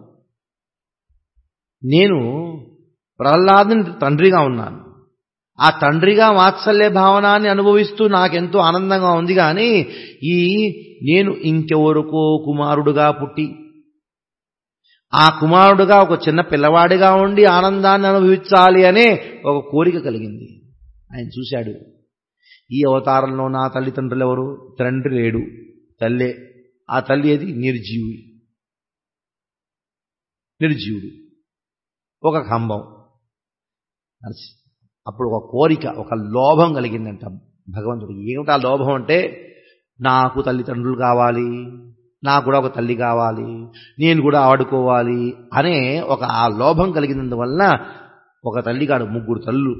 నేను ప్రహ్లాదుని తండ్రిగా ఉన్నాను ఆ తండ్రిగా వాత్సల్య భావనాన్ని అనుభవిస్తూ నాకెంతో ఆనందంగా ఉంది కానీ ఈ నేను ఇంకెవరికో కుమారుడుగా పుట్టి ఆ కుమారుడుగా ఒక చిన్న పిల్లవాడిగా ఉండి ఆనందాన్ని అనుభవించాలి అనే ఒక కోరిక కలిగింది ఆయన చూశాడు ఈ అవతారంలో నా తల్లిదండ్రులు ఎవరు తండ్రి లేడు తల్లే ఆ తల్లి ఏది నిర్జీవి నిర్జీవుడు ఒక కంబం నరసి- అప్పుడు ఒక కోరిక ఒక లోభం కలిగిందంట భగవంతుడికి ఏమిటా లోభం అంటే నాకు తల్లిదండ్రులు కావాలి నాకు కూడా ఒక తల్లి కావాలి నేను కూడా ఆడుకోవాలి అనే ఒక ఆ లోభం కలిగినందువలన ఒక తల్లిగాడు ముగ్గురు తల్లు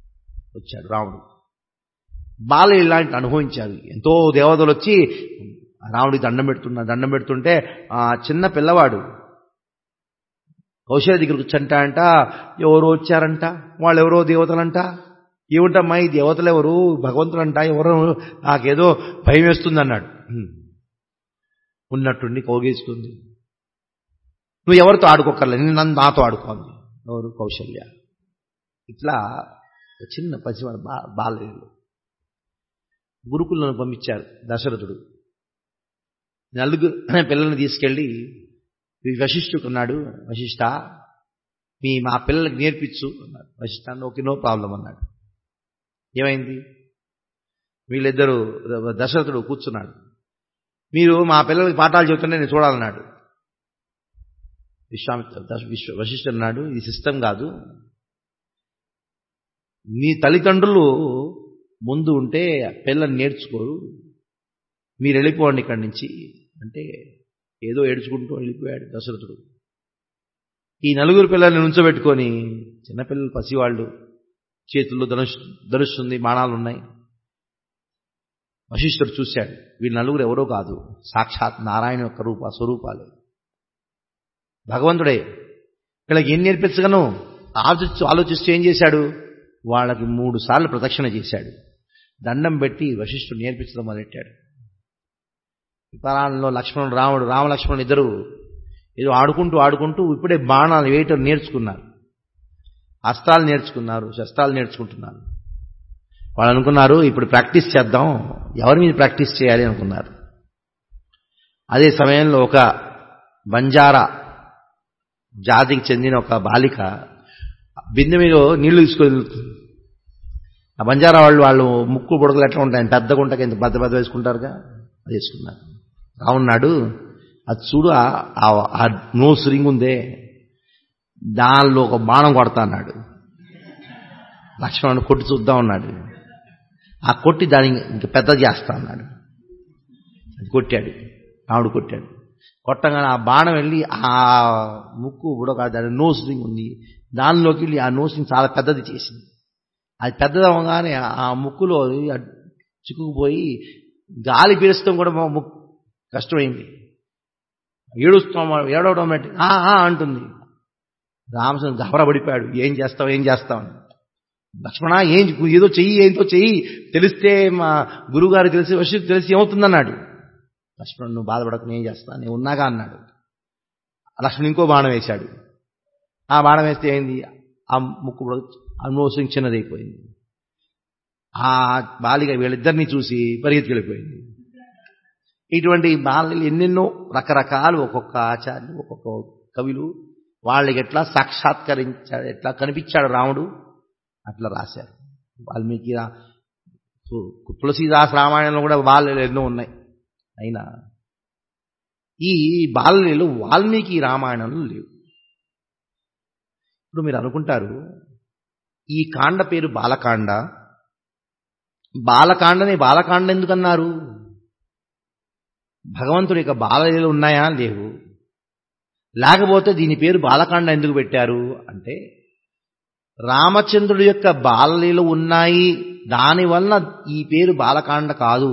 వచ్చాడు రాముడు బాల ఇలాంటి అనుభవించారు ఎంతో దేవతలు వచ్చి రాముడికి దండం పెడుతున్నా దండం పెడుతుంటే ఆ చిన్న పిల్లవాడు కౌశల్య దగ్గరకు వచ్చంట అంట ఎవరో వచ్చారంట వాళ్ళు ఎవరో దేవతలంట ఏమిటమ్మా ఈ దేవతలు ఎవరు భగవంతులంట ఎవరు నాకేదో భయం వేస్తుంది అన్నాడు ఉన్నట్టుండి కౌగేసుకుంది నువ్వు ఎవరితో ఆడుకోకర్లేదు నేను నన్ను నాతో ఆడుకోండి ఎవరు కౌశల్య ఇట్లా చిన్న పసివాడు బా బాలలు గురుకులను పంపించారు దశరథుడు నలుగురు పిల్లల్ని తీసుకెళ్ళి వశిష్ఠుకున్నాడు వశిష్ఠ మీ మా పిల్లలకి నేర్పించు అన్నాడు వశిష్ఠ ఓకే నో ప్రాబ్లం అన్నాడు ఏమైంది వీళ్ళిద్దరూ దశరథుడు కూర్చున్నాడు మీరు మా పిల్లలకి పాఠాలు చెబుతుంటే నేను చూడాలన్నాడు విశ్వామిత్ర విశ్వ వశిష్ఠ అన్నాడు ఇది సిస్టమ్ కాదు మీ తల్లిదండ్రులు ముందు ఉంటే పిల్లల్ని నేర్చుకోరు మీరు వెళ్ళిపోండి ఇక్కడి నుంచి అంటే ఏదో ఏడ్చుకుంటూ వెళ్ళిపోయాడు దశరథుడు ఈ నలుగురు పిల్లల్ని నుంచోబెట్టుకొని చిన్నపిల్లలు పసివాళ్ళు చేతుల్లో ధనుష్ ధనుస్తుంది బాణాలు ఉన్నాయి వశిష్ఠుడు చూశాడు వీళ్ళు నలుగురు ఎవరో కాదు సాక్షాత్ నారాయణ యొక్క రూప స్వరూపాలే భగవంతుడే వీళ్ళకి ఏం నేర్పించగను ఆలోచించు ఆలోచిస్తూ ఏం చేశాడు వాళ్ళకి మూడు సార్లు ప్రదక్షిణ చేశాడు దండం పెట్టి వశిష్ఠుడు నేర్పించడం మొదలెట్టాడు విపరాలంలో లక్ష్మణుడు రాముడు రామలక్ష్మణుడు ఇద్దరు ఏదో ఆడుకుంటూ ఆడుకుంటూ ఇప్పుడే బాణాలు వేయటం నేర్చుకున్నారు అస్త్రాలు నేర్చుకున్నారు శస్త్రాలు నేర్చుకుంటున్నారు వాళ్ళు అనుకున్నారు ఇప్పుడు ప్రాక్టీస్ చేద్దాం ఎవరి మీద ప్రాక్టీస్ చేయాలి అనుకున్నారు అదే సమయంలో ఒక బంజారా జాతికి చెందిన ఒక బాలిక బిందె మీద నీళ్లు తీసుకొని ఆ బంజారా వాళ్ళు వాళ్ళు ముక్కు బుడకలు ఎట్లా ఉంటాయి పెద్ద గుంటకి ఎంత బద్ద బద్ద వేసుకుంటారుగా అది వేసుకున్నారు రావున్నాడు అది చూడు ఆ నోస్ రింగ్ ఉందే దానిలో ఒక బాణం కొడతా అన్నాడు లక్ష్మణుడు కొట్టి చూద్దాం అన్నాడు ఆ కొట్టి దాన్ని ఇంక పెద్ద చేస్తా అన్నాడు కొట్టాడు రాముడు కొట్టాడు కొట్టగానే ఆ బాణం వెళ్ళి ఆ ముక్కు బుడక దాని నోస్ రింగ్ ఉంది దానిలోకి వెళ్ళి ఆ నోస్ రింగ్ చాలా పెద్దది చేసింది అది పెద్దదవగానే ఆ ముక్కులో చిక్కుకుపోయి గాలి పీలుస్తాం కూడా ముక్కు కష్టమైంది ఏడుస్తాం ఏడవడం బట్టి అంటుంది రామచంద్ర గబరబడిపోయాడు ఏం చేస్తావు ఏం చేస్తావు లక్ష్మణ ఏం ఏదో చెయ్యి ఏంటో చెయ్యి తెలిస్తే మా గురువుగారు తెలిసి వశికి తెలిసి ఏమవుతుందన్నాడు లక్ష్మణ్ నువ్వు బాధపడకు నేను చేస్తా నేను ఉన్నాగా అన్నాడు లక్ష్మణ్ ఇంకో బాణం వేశాడు ఆ బాణం వేస్తే ఏంది ఆ ముక్కు అన్మోసం చిన్నదైపోయింది ఆ బాలిక వీళ్ళిద్దరిని చూసి పరిగెత్తుకెళ్ళిపోయింది ఇటువంటి బాలలు ఎన్నెన్నో రకరకాలు ఒక్కొక్క ఆచార్యులు ఒక్కొక్క కవులు వాళ్ళకి ఎట్లా సాక్షాత్కరించాడు ఎట్లా కనిపించాడు రాముడు అట్లా రాశారు వాల్మీకి తులసీదాస్ రామాయణంలో కూడా బాలలు ఎన్నో ఉన్నాయి అయినా ఈ బాలలీలు వాల్మీకి రామాయణంలో లేవు ఇప్పుడు మీరు అనుకుంటారు ఈ కాండ పేరు బాలకాండ బాలకాండని బాలకాండ ఎందుకన్నారు భగవంతుడి యొక్క బాలలీలు ఉన్నాయా లేవు లేకపోతే దీని పేరు బాలకాండ ఎందుకు పెట్టారు అంటే రామచంద్రుడి యొక్క బాలలీలు ఉన్నాయి దానివల్ల ఈ పేరు బాలకాండ కాదు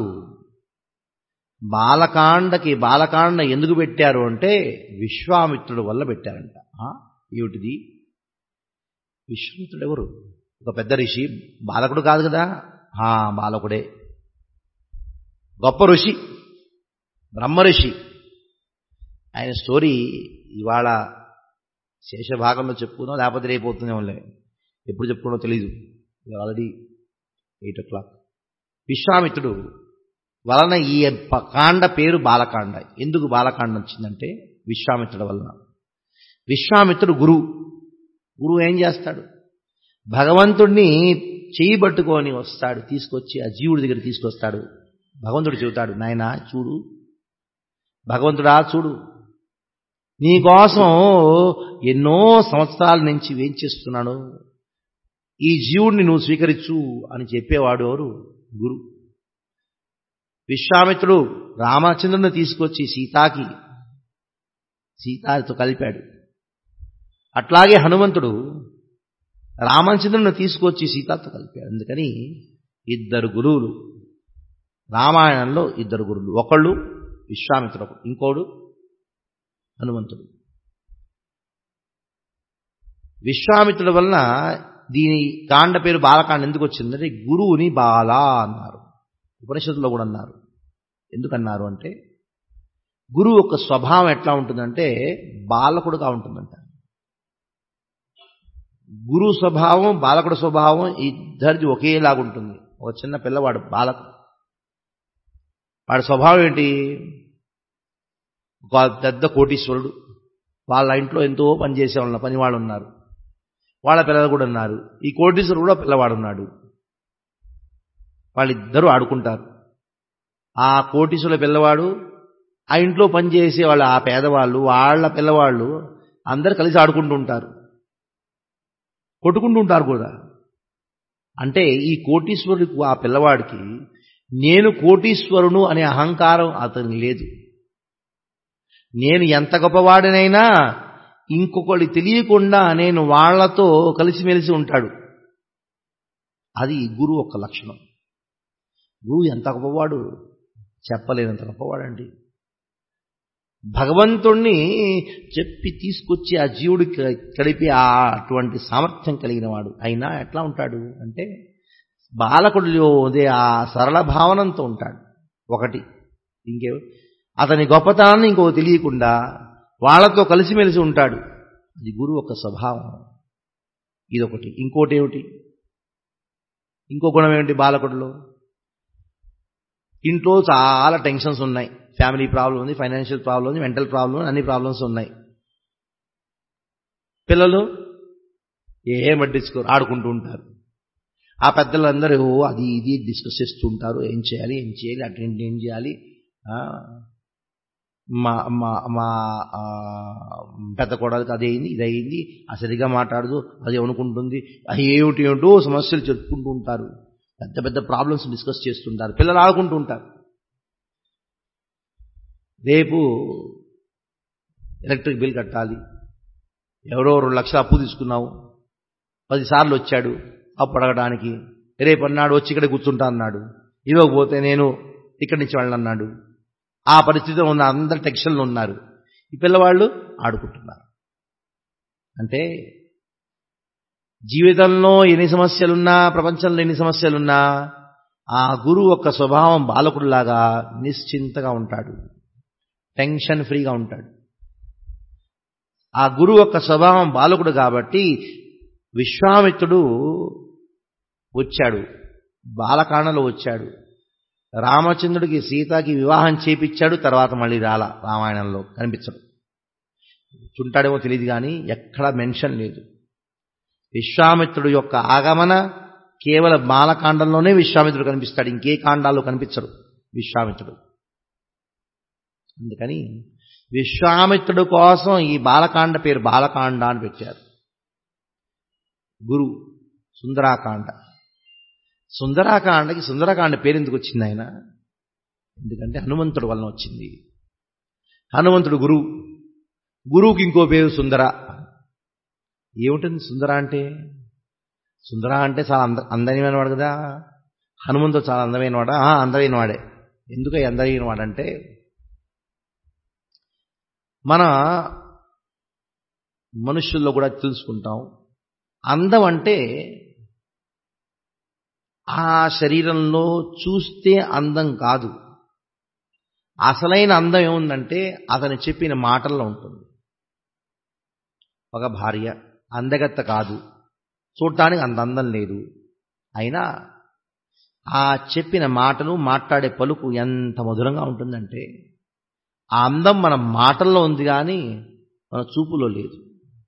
బాలకాండకి బాలకాండ ఎందుకు పెట్టారు అంటే విశ్వామిత్రుడు వల్ల పెట్టారంట ఏమిటిది విశ్వామిత్రుడు ఎవరు ఒక పెద్ద ఋషి బాలకుడు కాదు కదా బాలకుడే గొప్ప ఋషి బ్రహ్మ ఋషి ఆయన స్టోరీ ఇవాళ శేషభాగంలో చెప్పుకుందాం లేకపోతే రేపు అవుతుందేమోలే ఎప్పుడు చెప్పుకున్నో తెలీదు ఆల్రెడీ ఎయిట్ ఓ క్లాక్ విశ్వామిత్రుడు వలన ఈ కాండ పేరు బాలకాండ ఎందుకు బాలకాండ వచ్చిందంటే విశ్వామిత్రుడు వలన విశ్వామిత్రుడు గురువు గురువు ఏం చేస్తాడు భగవంతుడిని చేయి పట్టుకొని వస్తాడు తీసుకొచ్చి ఆ జీవుడి దగ్గర తీసుకొస్తాడు భగవంతుడు చెబుతాడు నాయన చూడు భగవంతుడా చూడు నీకోసం ఎన్నో సంవత్సరాల నుంచి వేంచేస్తున్నాను ఈ జీవుడిని నువ్వు స్వీకరించు అని చెప్పేవాడు ఎవరు గురు విశ్వామిత్రుడు రామచంద్రుని తీసుకొచ్చి సీతాకి సీతాతో కలిపాడు అట్లాగే హనుమంతుడు రామచంద్రుని తీసుకొచ్చి సీతాతో కలిపాడు అందుకని ఇద్దరు గురువులు రామాయణంలో ఇద్దరు గురువులు ఒకళ్ళు విశ్వామిత్రుడు ఒకడు. ఇంకోడు హనుమంతుడు విశ్వామిత్రుడి వలన దీని కాండ పేరు బాలకాండ ఎందుకు వచ్చిందంటే గురువుని బాల అన్నారు ఉపనిషత్తులో కూడా అన్నారు ఎందుకన్నారు అంటే గురువు యొక్క స్వభావం ఎట్లా ఉంటుందంటే బాలకుడుగా ఉంటుందంట గురువు స్వభావం బాలకుడు స్వభావం ఇద్దరిది ఒకేలాగా ఉంటుంది ఒక చిన్న పిల్లవాడు బాలకుడు వాడి స్వభావం ఏంటి ఒక పెద్ద కోటీశ్వరుడు వాళ్ళ ఇంట్లో ఎంతో పనిచేసే వాళ్ళ పని వాళ్ళు ఉన్నారు వాళ్ళ పిల్లలు కూడా ఉన్నారు ఈ కోటీశ్వరుడు కూడా పిల్లవాడు ఉన్నాడు వాళ్ళిద్దరూ ఆడుకుంటారు ఆ కోటీశ్వరుల పిల్లవాడు ఆ ఇంట్లో పనిచేసే వాళ్ళ ఆ పేదవాళ్ళు వాళ్ళ పిల్లవాళ్ళు అందరు కలిసి ఆడుకుంటూ ఉంటారు కొట్టుకుంటూ ఉంటారు కూడా అంటే ఈ కోటీశ్వరుడికి ఆ పిల్లవాడికి నేను కోటీశ్వరును అనే అహంకారం అతనికి లేదు నేను ఎంత గొప్పవాడినైనా ఇంకొకటి తెలియకుండా నేను వాళ్లతో కలిసిమెలిసి ఉంటాడు అది గురువు ఒక లక్షణం గురువు ఎంత గొప్పవాడు చెప్పలేనంత గొప్పవాడండి భగవంతుణ్ణి చెప్పి తీసుకొచ్చి ఆ జీవుడికి కలిపి ఆ అటువంటి సామర్థ్యం కలిగిన వాడు అయినా ఎట్లా ఉంటాడు అంటే బాలకుడిలో అదే ఆ సరళ భావనంతో ఉంటాడు ఒకటి ఇంకే అతని గొప్పతనాన్ని ఇంకో తెలియకుండా వాళ్ళతో కలిసిమెలిసి ఉంటాడు అది గురువు యొక్క స్వభావం ఇదొకటి ఇంకోటి ఏమిటి ఇంకో గుణం ఏమిటి బాలకుడిలో ఇంట్లో చాలా టెన్షన్స్ ఉన్నాయి ఫ్యామిలీ ప్రాబ్లం ఉంది ఫైనాన్షియల్ ప్రాబ్లం ఉంది మెంటల్ ప్రాబ్లం అన్ని ప్రాబ్లమ్స్ ఉన్నాయి పిల్లలు ఏం పట్టించుకోరు ఆడుకుంటూ ఉంటారు ఆ పెద్దలందరూ అది ఇది డిస్కస్ చేస్తూ ఉంటారు ఏం చేయాలి ఏం చేయాలి అటెండ్ ఏం చేయాలి మా మా మా పెద్ద కోడలికి అది అయింది ఇది అయింది ఆ సరిగా మాట్లాడదు అది అనుకుంటుంది అది ఏమిటి ఏమిటో సమస్యలు చెప్పుకుంటూ ఉంటారు పెద్ద పెద్ద ప్రాబ్లమ్స్ డిస్కస్ చేస్తుంటారు పిల్లలు ఆడుకుంటూ ఉంటారు రేపు ఎలక్ట్రిక్ బిల్ కట్టాలి ఎవరో రెండు లక్షలు అప్పు తీసుకున్నావు పదిసార్లు వచ్చాడు అప్పు అడగడానికి రేపు అన్నాడు వచ్చి ఇక్కడ కూర్చుంటా అన్నాడు ఇవ్వకపోతే నేను ఇక్కడి నుంచి వెళ్ళనన్నాడు ఆ పరిస్థితిలో ఉన్న అందరు టెన్షన్లు ఉన్నారు ఈ పిల్లవాళ్ళు ఆడుకుంటున్నారు అంటే జీవితంలో ఎన్ని సమస్యలున్నా ప్రపంచంలో ఎన్ని సమస్యలున్నా ఆ గురువు యొక్క స్వభావం బాలకుడిలాగా నిశ్చింతగా ఉంటాడు టెన్షన్ ఫ్రీగా ఉంటాడు ఆ గురువు యొక్క స్వభావం బాలకుడు కాబట్టి విశ్వామిత్రుడు వచ్చాడు బాలకాండలో వచ్చాడు రామచంద్రుడికి సీతకి వివాహం చేపించాడు తర్వాత మళ్ళీ రాల రామాయణంలో కనిపించడు చుంటాడేమో తెలియదు కానీ ఎక్కడా మెన్షన్ లేదు విశ్వామిత్రుడు యొక్క ఆగమన కేవలం బాలకాండంలోనే విశ్వామిత్రుడు కనిపిస్తాడు ఇంకే కాండాల్లో కనిపించడు విశ్వామిత్రుడు అందుకని విశ్వామిత్రుడు కోసం ఈ బాలకాండ పేరు బాలకాండ అని పెట్టారు గురు సుందరాకాండ సుందరాకాండకి సుందరకాండ పేరు ఎందుకు వచ్చింది ఆయన ఎందుకంటే హనుమంతుడు వలన వచ్చింది హనుమంతుడు గురువు గురువుకి ఇంకో పేరు సుందర ఏమిటండి సుందర అంటే సుందర అంటే చాలా అంద అందమైన వాడు కదా హనుమంతుడు చాలా అందమైన వాడా అందమైన వాడే ఎందుకు అందమైన వాడంటే మన మనుషుల్లో కూడా తెలుసుకుంటాం అందం అంటే ఆ శరీరంలో చూస్తే అందం కాదు అసలైన అందం ఏముందంటే అతను చెప్పిన మాటల్లో ఉంటుంది ఒక భార్య అందగత్త కాదు చూడటానికి అంత అందం లేదు అయినా ఆ చెప్పిన మాటలు మాట్లాడే పలుకు ఎంత మధురంగా ఉంటుందంటే ఆ అందం మన మాటల్లో ఉంది కానీ మన చూపులో లేదు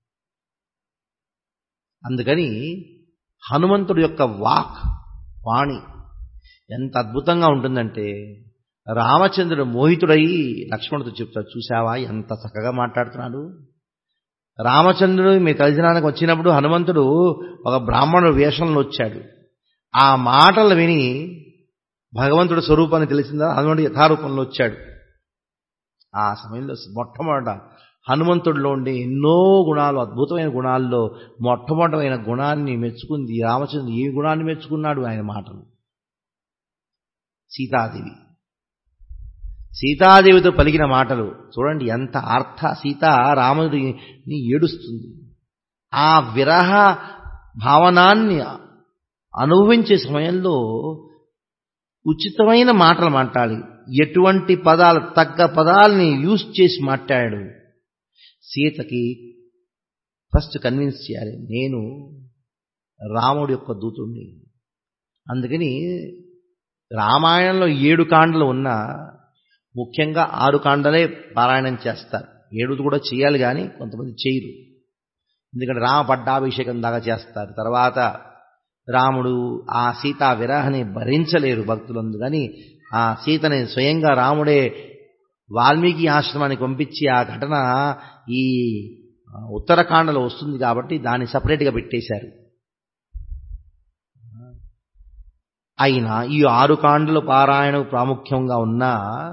అందుకని హనుమంతుడి యొక్క వాక్ వాణి ఎంత అద్భుతంగా ఉంటుందంటే రామచంద్రుడు మోహితుడై లక్ష్మణుడితో చెప్తాడు చూసావా ఎంత చక్కగా మాట్లాడుతున్నాడు రామచంద్రుడు మీ కలిసినానికి వచ్చినప్పుడు హనుమంతుడు ఒక బ్రాహ్మణుడు వేషంలో వచ్చాడు ఆ మాటలు విని భగవంతుడి స్వరూపాన్ని తెలిసిందా హనుమంతుడు యథారూపంలో వచ్చాడు ఆ సమయంలో మొట్టమొదట హనుమంతుడిలో ఉండే ఎన్నో గుణాలు అద్భుతమైన గుణాల్లో మొట్టమొదటమైన గుణాన్ని మెచ్చుకుంది రామచంద్రుడు ఏ గుణాన్ని మెచ్చుకున్నాడు ఆయన మాటలు సీతాదేవి సీతాదేవితో పలికిన మాటలు చూడండి ఎంత అర్థ సీత రాముడిని ఏడుస్తుంది ఆ విరహ భావనాన్ని అనుభవించే సమయంలో ఉచితమైన మాటలు మాట్లాడాలి ఎటువంటి పదాలు తగ్గ పదాలని యూజ్ చేసి మాట్లాడాడు సీతకి ఫస్ట్ కన్విన్స్ చేయాలి నేను రాముడి యొక్క దూతుణ్ణి అందుకని రామాయణంలో ఏడు కాండలు ఉన్నా ముఖ్యంగా ఆరు కాండలే పారాయణం చేస్తారు ఏడు కూడా చేయాలి కానీ కొంతమంది చేయరు ఎందుకంటే రామ పట్టాభిషేకం దాకా చేస్తారు తర్వాత రాముడు ఆ సీతా విరహని భరించలేరు భక్తులందు కానీ ఆ సీతని స్వయంగా రాముడే వాల్మీకి ఆశ్రమానికి పంపించి ఆ ఘటన ఈ ఉత్తరాఖండలో వస్తుంది కాబట్టి దాన్ని సపరేట్గా పెట్టేశారు అయినా ఈ ఆరు కాండలు పారాయణ ప్రాముఖ్యంగా ఉన్నా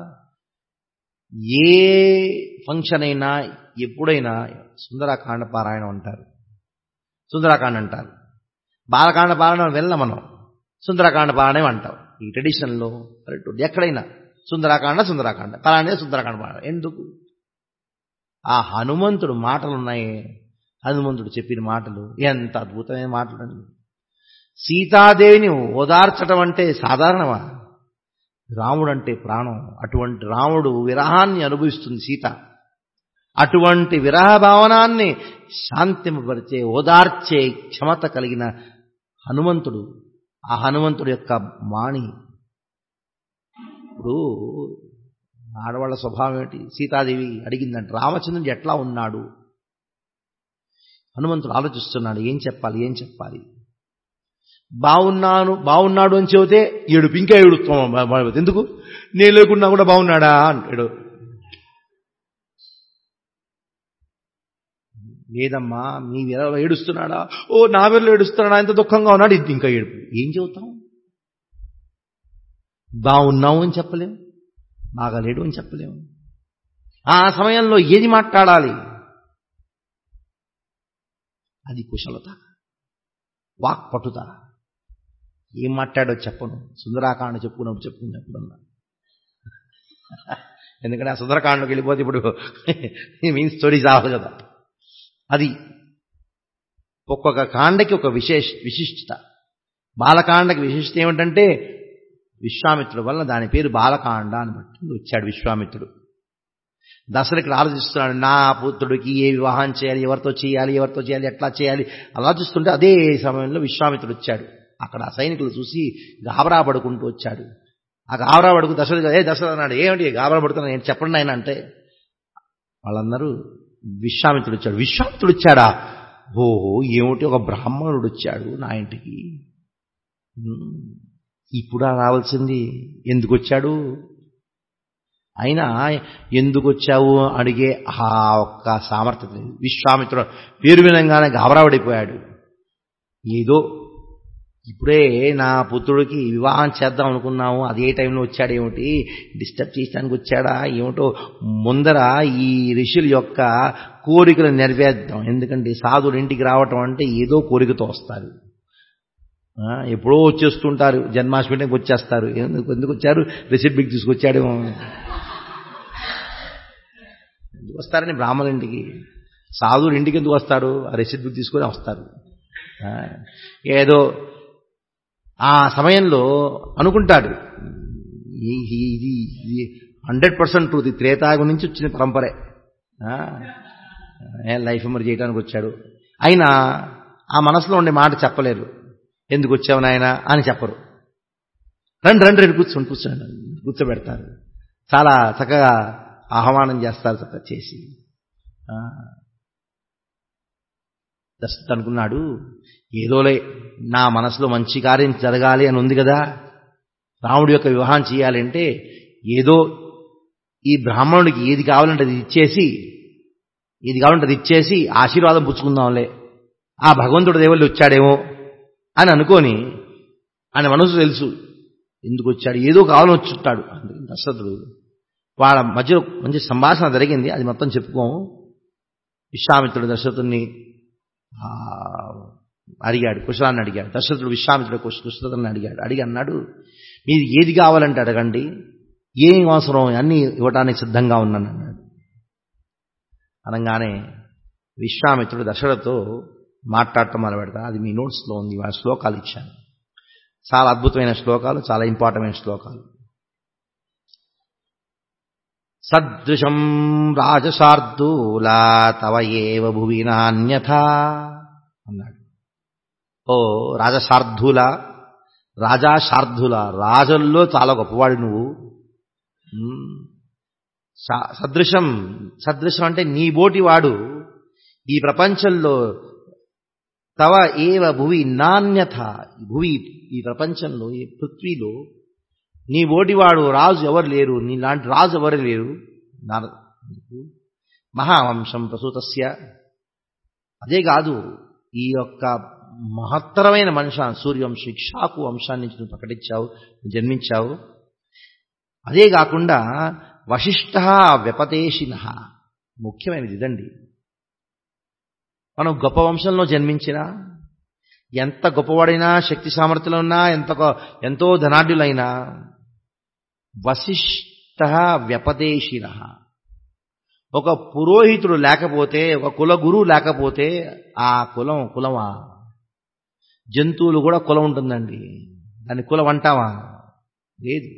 ఏ ఫంక్షన్ అయినా ఎప్పుడైనా సుందరకాండ పారాయణం అంటారు సుందరకాండ అంటారు బాలకాండ పారాయణం వెళ్ళం మనం సుందరకాండ పారాయణం అంటాం ఈ ట్రెడిషన్లో పల్లెటూరు ఎక్కడైనా సుందరకాండ సుందరకాండ పారాయణ సుందరకాండ పారాయణ ఎందుకు ఆ హనుమంతుడు మాటలు ఉన్నాయి హనుమంతుడు చెప్పిన మాటలు ఎంత అద్భుతమైన మాటలు అండి సీతాదేవిని ఓదార్చడం అంటే సాధారణమా రాముడు అంటే ప్రాణం అటువంటి రాముడు విరహాన్ని అనుభవిస్తుంది సీత అటువంటి విరహ భావనాన్ని శాంతింపరిచే ఓదార్చే క్షమత కలిగిన హనుమంతుడు ఆ హనుమంతుడు యొక్క మాణి ఇప్పుడు ఆడవాళ్ళ స్వభావం ఏంటి సీతాదేవి అడిగిందంట రామచంద్రుడు ఎట్లా ఉన్నాడు హనుమంతుడు ఆలోచిస్తున్నాడు ఏం చెప్పాలి ఏం చెప్పాలి బాగున్నాను బాగున్నాడు అని చెబితే ఏడుపు ఇంకా ఏడుస్తాం ఎందుకు నేను లేకున్నా కూడా బాగున్నాడా అంటాడు లేదమ్మా మీ విరలో ఏడుస్తున్నాడా ఓ నా విరలో ఏడుస్తున్నాడా ఎంత దుఃఖంగా ఉన్నాడు ఇది ఇంకా ఏడుపు ఏం చెబుతాం బాగున్నావు అని చెప్పలేం బాగాలేడు అని చెప్పలేము ఆ సమయంలో ఏది మాట్లాడాలి అది కుశలత వాక్ పటుత ఏం మాట్లాడో చెప్పను సుందరాకాండ చెప్పుకున్నప్పుడు చెప్పుకున్నప్పుడన్నా ఎందుకంటే ఆ సుందరకాండకి వెళ్ళిపోతే ఇప్పుడు మీన్ స్టోరీస్ రావాలి కదా అది ఒక్కొక్క కాండకి ఒక విశేష విశిష్టత బాలకాండకి విశిష్టత ఏమిటంటే విశ్వామిత్రుడు వల్ల దాని పేరు బాలకాండ అని బట్టి వచ్చాడు విశ్వామిత్రుడు దశరథుడు ఆలోచిస్తున్నాడు నా పుత్రుడికి ఏ వివాహం చేయాలి ఎవరితో చేయాలి ఎవరితో చేయాలి ఎట్లా చేయాలి ఆలోచిస్తుంటే అదే సమయంలో విశ్వామిత్రుడు వచ్చాడు అక్కడ ఆ సైనికులు చూసి గాబరా పడుకుంటూ వచ్చాడు ఆ గాబరా పడుకు దశరథుడు ఏ దశరథ అన్నాడు ఏమిటి గాబరా పడుతున్నా నేను చెప్పండి ఆయన అంటే వాళ్ళందరూ విశ్వామిత్రుడు వచ్చాడు విశ్వామిత్రుడు వచ్చాడా ఓహో ఏమిటి ఒక బ్రాహ్మణుడు వచ్చాడు నా ఇంటికి ఇప్పుడు రావాల్సింది ఎందుకు వచ్చాడు అయినా ఎందుకు వచ్చావు అడిగే ఆ ఒక్క సామర్థ్యం లేదు విశ్వామిత్రుడు పేరు వినంగానే గాబరాపడిపోయాడు ఏదో ఇప్పుడే నా పుత్రుడికి వివాహం చేద్దాం అనుకున్నాము అదే టైంలో వచ్చాడేమిటి డిస్టర్బ్ చేయడానికి వచ్చాడా ఏమిటో ముందర ఈ ఋషుల యొక్క కోరికలు నెరవేర్దాం ఎందుకంటే సాధుడు ఇంటికి రావటం అంటే ఏదో కోరికతో వస్తారు ఎప్పుడో వచ్చేస్తుంటారు జన్మాష్టమికి వచ్చేస్తారు ఎందుకు ఎందుకు వచ్చారు రిసిప్ట్ బిగ్ తీసుకొచ్చాడేమో ఎందుకు వస్తారని బ్రాహ్మణ ఇంటికి సాధువులు ఇంటికి ఎందుకు వస్తారు ఆ రిసిప్ట్ బుక్ తీసుకొని వస్తారు ఏదో ఆ సమయంలో అనుకుంటాడు ఇది హండ్రెడ్ పర్సెంట్ ట్రూత్ త్రేతాయుగం నుంచి వచ్చిన పరంపరే లైఫ్ ఎమర్ చేయడానికి వచ్చాడు అయినా ఆ మనసులో ఉండే మాట చెప్పలేరు ఎందుకు వచ్చావు నాయన అని చెప్పరు రండి రండి రండి కూర్చోండి కూర్చోండి కూర్చోబెడతారు చాలా చక్కగా ఆహ్వానం చేస్తారు చక్కగా చేసి దశరథ్ అనుకున్నాడు ఏదోలే నా మనసులో మంచి కార్యం జరగాలి అని ఉంది కదా రాముడి యొక్క వివాహం చేయాలంటే ఏదో ఈ బ్రాహ్మణుడికి ఏది కావాలంటే అది ఇచ్చేసి ఏది కావాలంటే అది ఇచ్చేసి ఆశీర్వాదం పుచ్చుకుందాంలే ఆ భగవంతుడి దేవుళ్ళు వచ్చాడేమో అని అనుకొని ఆయన మనసు తెలుసు ఎందుకు వచ్చాడు ఏదో కావాలని వచ్చుంటాడు అందుకని దశరథుడు వాళ్ళ మధ్యలో మంచి సంభాషణ జరిగింది అది మొత్తం చెప్పుకోము విశ్వామిత్రుడు దశరథుని అడిగాడు కుశలాన్ని అడిగాడు దశరథుడు విశ్వామిత్రుడు కుశలతని అడిగాడు అడిగి అన్నాడు మీరు ఏది కావాలంటే అడగండి ఏం అవసరం అన్నీ ఇవ్వటానికి సిద్ధంగా ఉన్నాను అన్నాడు అనగానే విశ్వామిత్రుడు దశరథతో మాట్లాడటం మొదలు పెడతాను అది మీ నోట్స్లో ఉంది వాళ్ళ శ్లోకాలు ఇచ్చాను చాలా అద్భుతమైన శ్లోకాలు చాలా ఇంపార్టెంట్ శ్లోకాలు సదృశం రాజశార్దూలా తవ ఏవ భువి నాన్యథా అన్నాడు ఓ రాజశార్ధుల రాజా శార్ధుల రాజుల్లో చాలా గొప్పవాడు నువ్వు ఉమ్, స- సదృశం సదృశం అంటే నీ బోటి వాడు ఈ ప్రపంచంలో తవ ఏవ భువి నాణ్యత ఈ భువి ఈ ప్రపంచంలో ఈ పృథ్వీలో నీ ఓటివాడు రాజు ఎవరు లేరు నీ లాంటి రాజు ఎవరు లేరు నార- మహావంశం ప్రసూతస్య అదే కాదు ఈ యొక్క మహత్తరమైన మనుష సూర్యవంశం ఇక్షాకు వంశాన్ని నుంచి నువ్వు ప్రకటించావు నువ్వు జన్మించావు అదే కాకుండా వశిష్ఠ వ్యపదేశిన ముఖ్యమైనది ఇదండి మనం గొప్ప వంశంలో జన్మించినా ఎంత గొప్పవాడైనా శక్తి సామర్థ్యంలో ఉన్నా ఎంత గొ- ఎంతో ధనాఢ్యులైనా వశిష్ట వ్యపదేశిన ఒక పురోహితుడు లేకపోతే ఒక కుల గురువు లేకపోతే ఆ కులం కులమా జంతువులు కూడా కులం ఉంటుందండి దాన్ని కులం అంటావా లేదు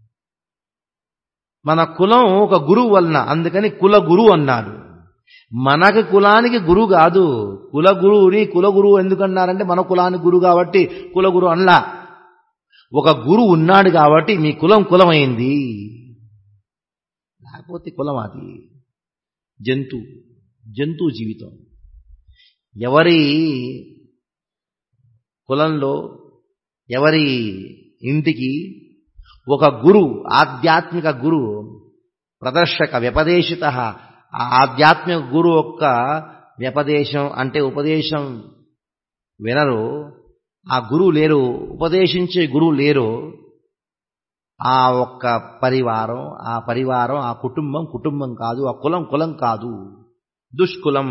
మన కులం ఒక గురువు వలన అందుకని కుల గురువు అన్నారు మనకు కులానికి గురువు కాదు కుల గురువుని కుల గురువు ఎందుకన్నారంటే మన కులానికి గురువు కాబట్టి కుల గురువు అనలా ఒక గురువు ఉన్నాడు కాబట్టి మీ కులం కులమైంది లేకపోతే కులం అది జంతు జంతు జీవితం ఎవరి కులంలో ఎవరి ఇంటికి ఒక గురు ఆధ్యాత్మిక గురు ప్రదర్శక వ్యపదేశిత ఆ ఆధ్యాత్మిక గురు యొక్క వ్యపదేశం అంటే ఉపదేశం వినరు ఆ గురువు లేరు ఉపదేశించే గురువు లేరు ఆ ఒక్క పరివారం ఆ పరివారం ఆ కుటుంబం కుటుంబం కాదు ఆ కులం కులం కాదు దుష్కులం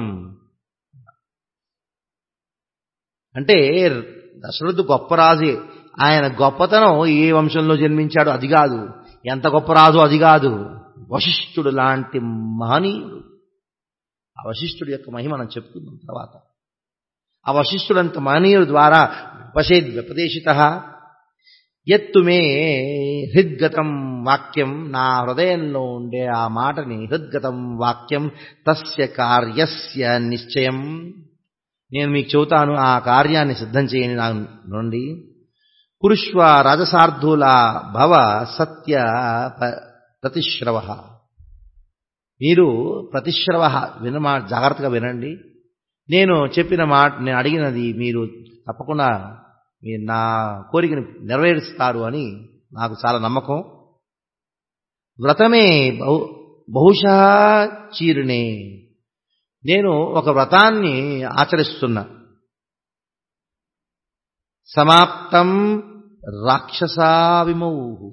అంటే దశరథుడు గొప్ప రాజే ఆయన గొప్పతనం ఏ వంశంలో జన్మించాడో అది కాదు ఎంత గొప్ప రాజు అది కాదు వశిష్ఠుడు లాంటి మహనీయుడు ఆ వశిష్ఠుడి యొక్క మహిమ మనం చెప్పుకుందాం తర్వాత ఆ వశిష్ఠుడంత మహనీయుడు ద్వారా వశేద్ వ్యపదేశిత ఎత్తు మే హృద్గతం వాక్యం నా హృదయంలో ఉండే ఆ మాటని హృద్గతం వాక్యం తస్య కార్యస్య నిశ్చయం నేను మీకు చెబుతాను ఆ కార్యాన్ని సిద్ధం చేయని నా నుండి కురుష్వ రాజసార్థుల భవ సత్య ప- ప్రతిశ్రవ మీరు ప్రతిశ్రవ వినమా జాగ్రత్తగా వినండి నేను చెప్పిన మాట నేను అడిగినది మీరు తప్పకుండా మీరు నా కోరికను నెరవేరుస్తారు అని నాకు చాలా నమ్మకం వ్రతమే బహు బహుశా చీరునే నేను ఒక వ్రతాన్ని ఆచరిస్తున్నా సమాప్తం రాక్షసా విమౌ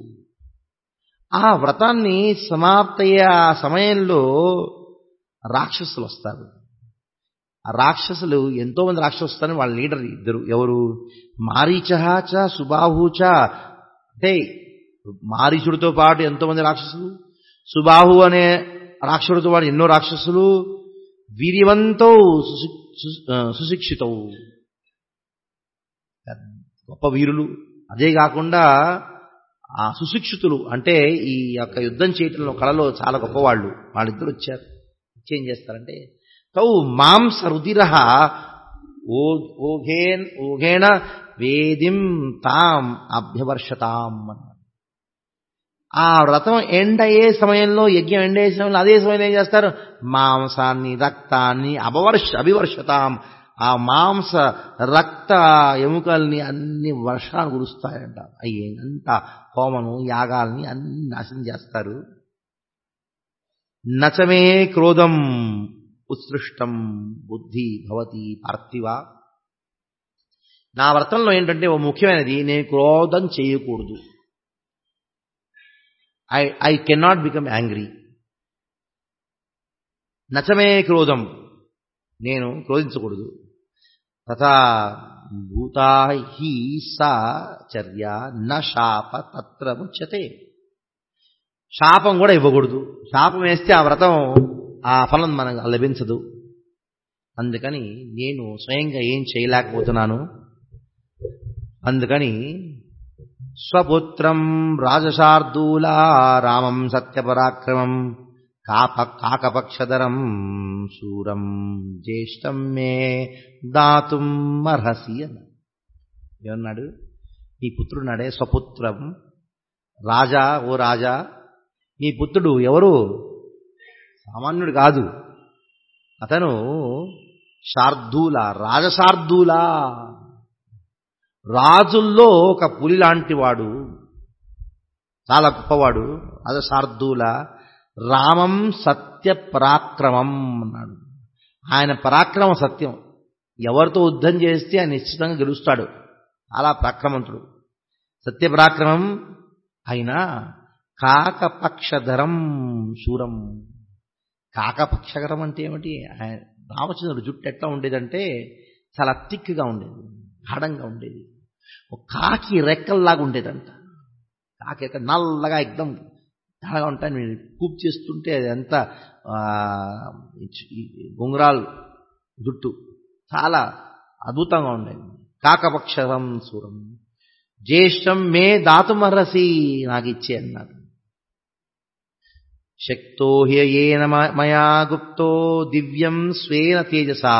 ఆ వ్రతాన్ని సమాప్తయ్యే ఆ సమయంలో రాక్షసులు వస్తారు ఆ రాక్షసులు ఎంతో మంది రాక్షసులు వస్తారని వాళ్ళ లీడర్ ఇద్దరు ఎవరు మారీచహ చ సుబాహుచ అంటే మారీచుడితో పాటు ఎంతో మంది రాక్షసులు సుబాహు అనే రాక్షసుడితో పాటు ఎన్నో రాక్షసులు వీర్యవంతో సుశి- సు- ఆ, సుశిక్షితవు గొప్ప వీరులు అదే కాకుండా ఆ సుశిక్షితులు అంటే ఈ యొక్క యుద్ధం చేయటంలో కళలో చాలా గొప్పవాళ్ళు వాళ్ళిద్దరు వచ్చారు వచ్చి ఏం చేస్తారంటే తౌ మాంస రుదిర ఓఘేన్ ఓఘేణ వేదిం తాం అభ్యవర్షతాం అన్నాడు ఆ వ్రతం ఎండ్ అయ్యే సమయంలో యజ్ఞం ఎండ్ అయ్యే సమయంలో అదే సమయంలో ఏం చేస్తారు మాంసాన్ని రక్తాన్ని అపవర్ష అభివర్షతాం ఆ మాంస రక్త ఎముకల్ని అన్ని వర్షాలు కురుస్తాయంట అయ్యే అంత హోమను యాగాల్ని అన్ని నాశనం చేస్తారు నచమే క్రోధం ఉత్సృష్టం బుద్ధి భవతి పార్థివ నా వ్రతంలో ఏంటంటే ఓ ముఖ్యమైనది నేను క్రోధం చేయకూడదు I I cannot become angry నచమే క్రోధం నేను క్రోధించకూడదు తథా భూతా హి సా చర్య న శాప తత్ర ముచ్యతే శాపం కూడా ఇవ్వకూడదు శాపం వేస్తే ఆ వ్రతం ఆ ఫలం మనకు లభించదు అందుకని నేను స్వయంగా ఏం చేయలేకపోతున్నాను అందుకని స్వపుత్రం రాజశార్దూల రామం సత్యపరాక్రమం కాప కాకపక్షధరం శూరం జ్యేష్టం మే దాతుం అర్హసి అన్నాడు ఏమన్నాడు నీ పుత్రున్నాడే స్వపుత్రం రాజా ఓ రాజా నీ పుత్రుడు ఎవరు సామాన్యుడు కాదు అతను శార్దూల రాజశార్దూల రాజుల్లో ఒక పులి లాంటి వాడు చాలా గొప్పవాడు రాజశార్దూల రామం సత్య పరాక్రమం అన్నాడు ఆయన పరాక్రమం సత్యం ఎవరితో యుద్ధం చేస్తే ఆయన నిశ్చితంగా గెలుస్తాడు చాలా పరాక్రమంతుడు సత్య పరాక్రమం అయినా కాకపక్షధరం శూరం కాకపక్షకరం అంటే ఏమిటి ఆయన రామచంద్రుడు జుట్టు ఎట్లా ఉండేదంటే చాలా థిక్గా ఉండేది గాఢంగా ఉండేది ఒక కాకి రెక్కల్లాగా ఉండేదంట కాకి రెక్క నల్లగా ఎక్దం గాఢంగా ఉంటాయి మీరు కూప్ చేస్తుంటే అది ఎంత గుంగరాలు జుట్టు చాలా అద్భుతంగా ఉండేది కాకపక్షరం సూరం జ్యేష్టం మే దాతుమర్రసి నాకు ఇచ్చే అన్నారు శక్తో హ్యేన మయా గుప్తో దివ్యం స్వేన తేజసా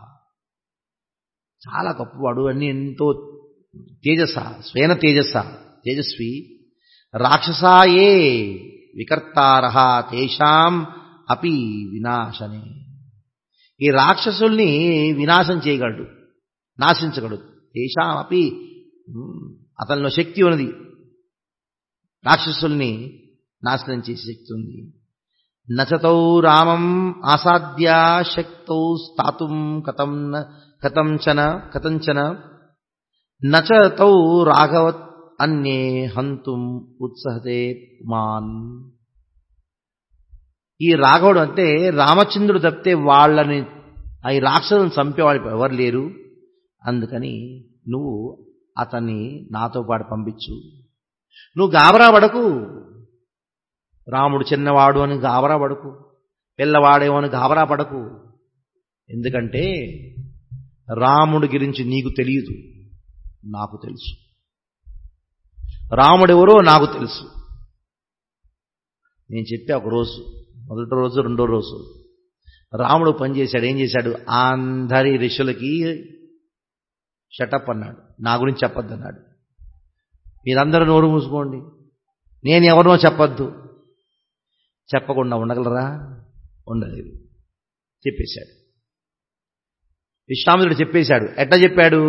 చాలా గొప్పవాడు అన్ని ఎంతో తేజస స్వేన తేజస తేజస్వి రాక్షసాయే వికర్తారహ తేషాం అపి వినాశనే ఈ రాక్షసుల్ని వినాశం చేయగలడు నాశించగలడు తేషాం అపి అతనిలో శక్తి ఉన్నది రాక్షసుల్ని నాశనం చేసే శక్తి ఉంది నచతౌ రామం ఆసాద్య శక్తౌ స్థాతుం కథం కథంచన కథంచన నచతౌ రాఘవత్ అన్యే హంతుం ఉత్సహతే మాన్ ఈ రాఘవుడు అంటే రామచంద్రుడు తప్పితే వాళ్ళని ఈ రాక్షసులను చంపేవాళ్ళు ఎవరు లేరు అందుకని నువ్వు అతన్ని నాతో పాటు పంపించు నువ్వు గాబరా పడకు రాముడు చిన్నవాడు అని గాబరా పడకు పిల్లవాడేమో అని గాబరా పడకు ఎందుకంటే రాముడి గురించి నీకు తెలియదు నాకు తెలుసు రాముడెవరో నాకు తెలుసు నేను చెప్పా ఒక రోజు మొదటి రోజు రెండో రోజు రాముడు పనిచేశాడు ఏం చేశాడు అందరి ఋషులకి షటప్ అన్నాడు నా గురించి చెప్పొద్దు అన్నాడు మీరందరూ నోరు మూసుకోండి నేను ఎవరినో చెప్పొద్దు చెప్పకుండా ఉండగలరా ఉండలేదు చెప్పేశాడు విశ్వామిత్రుడు చెప్పేశాడు ఎట్లా చెప్పాడు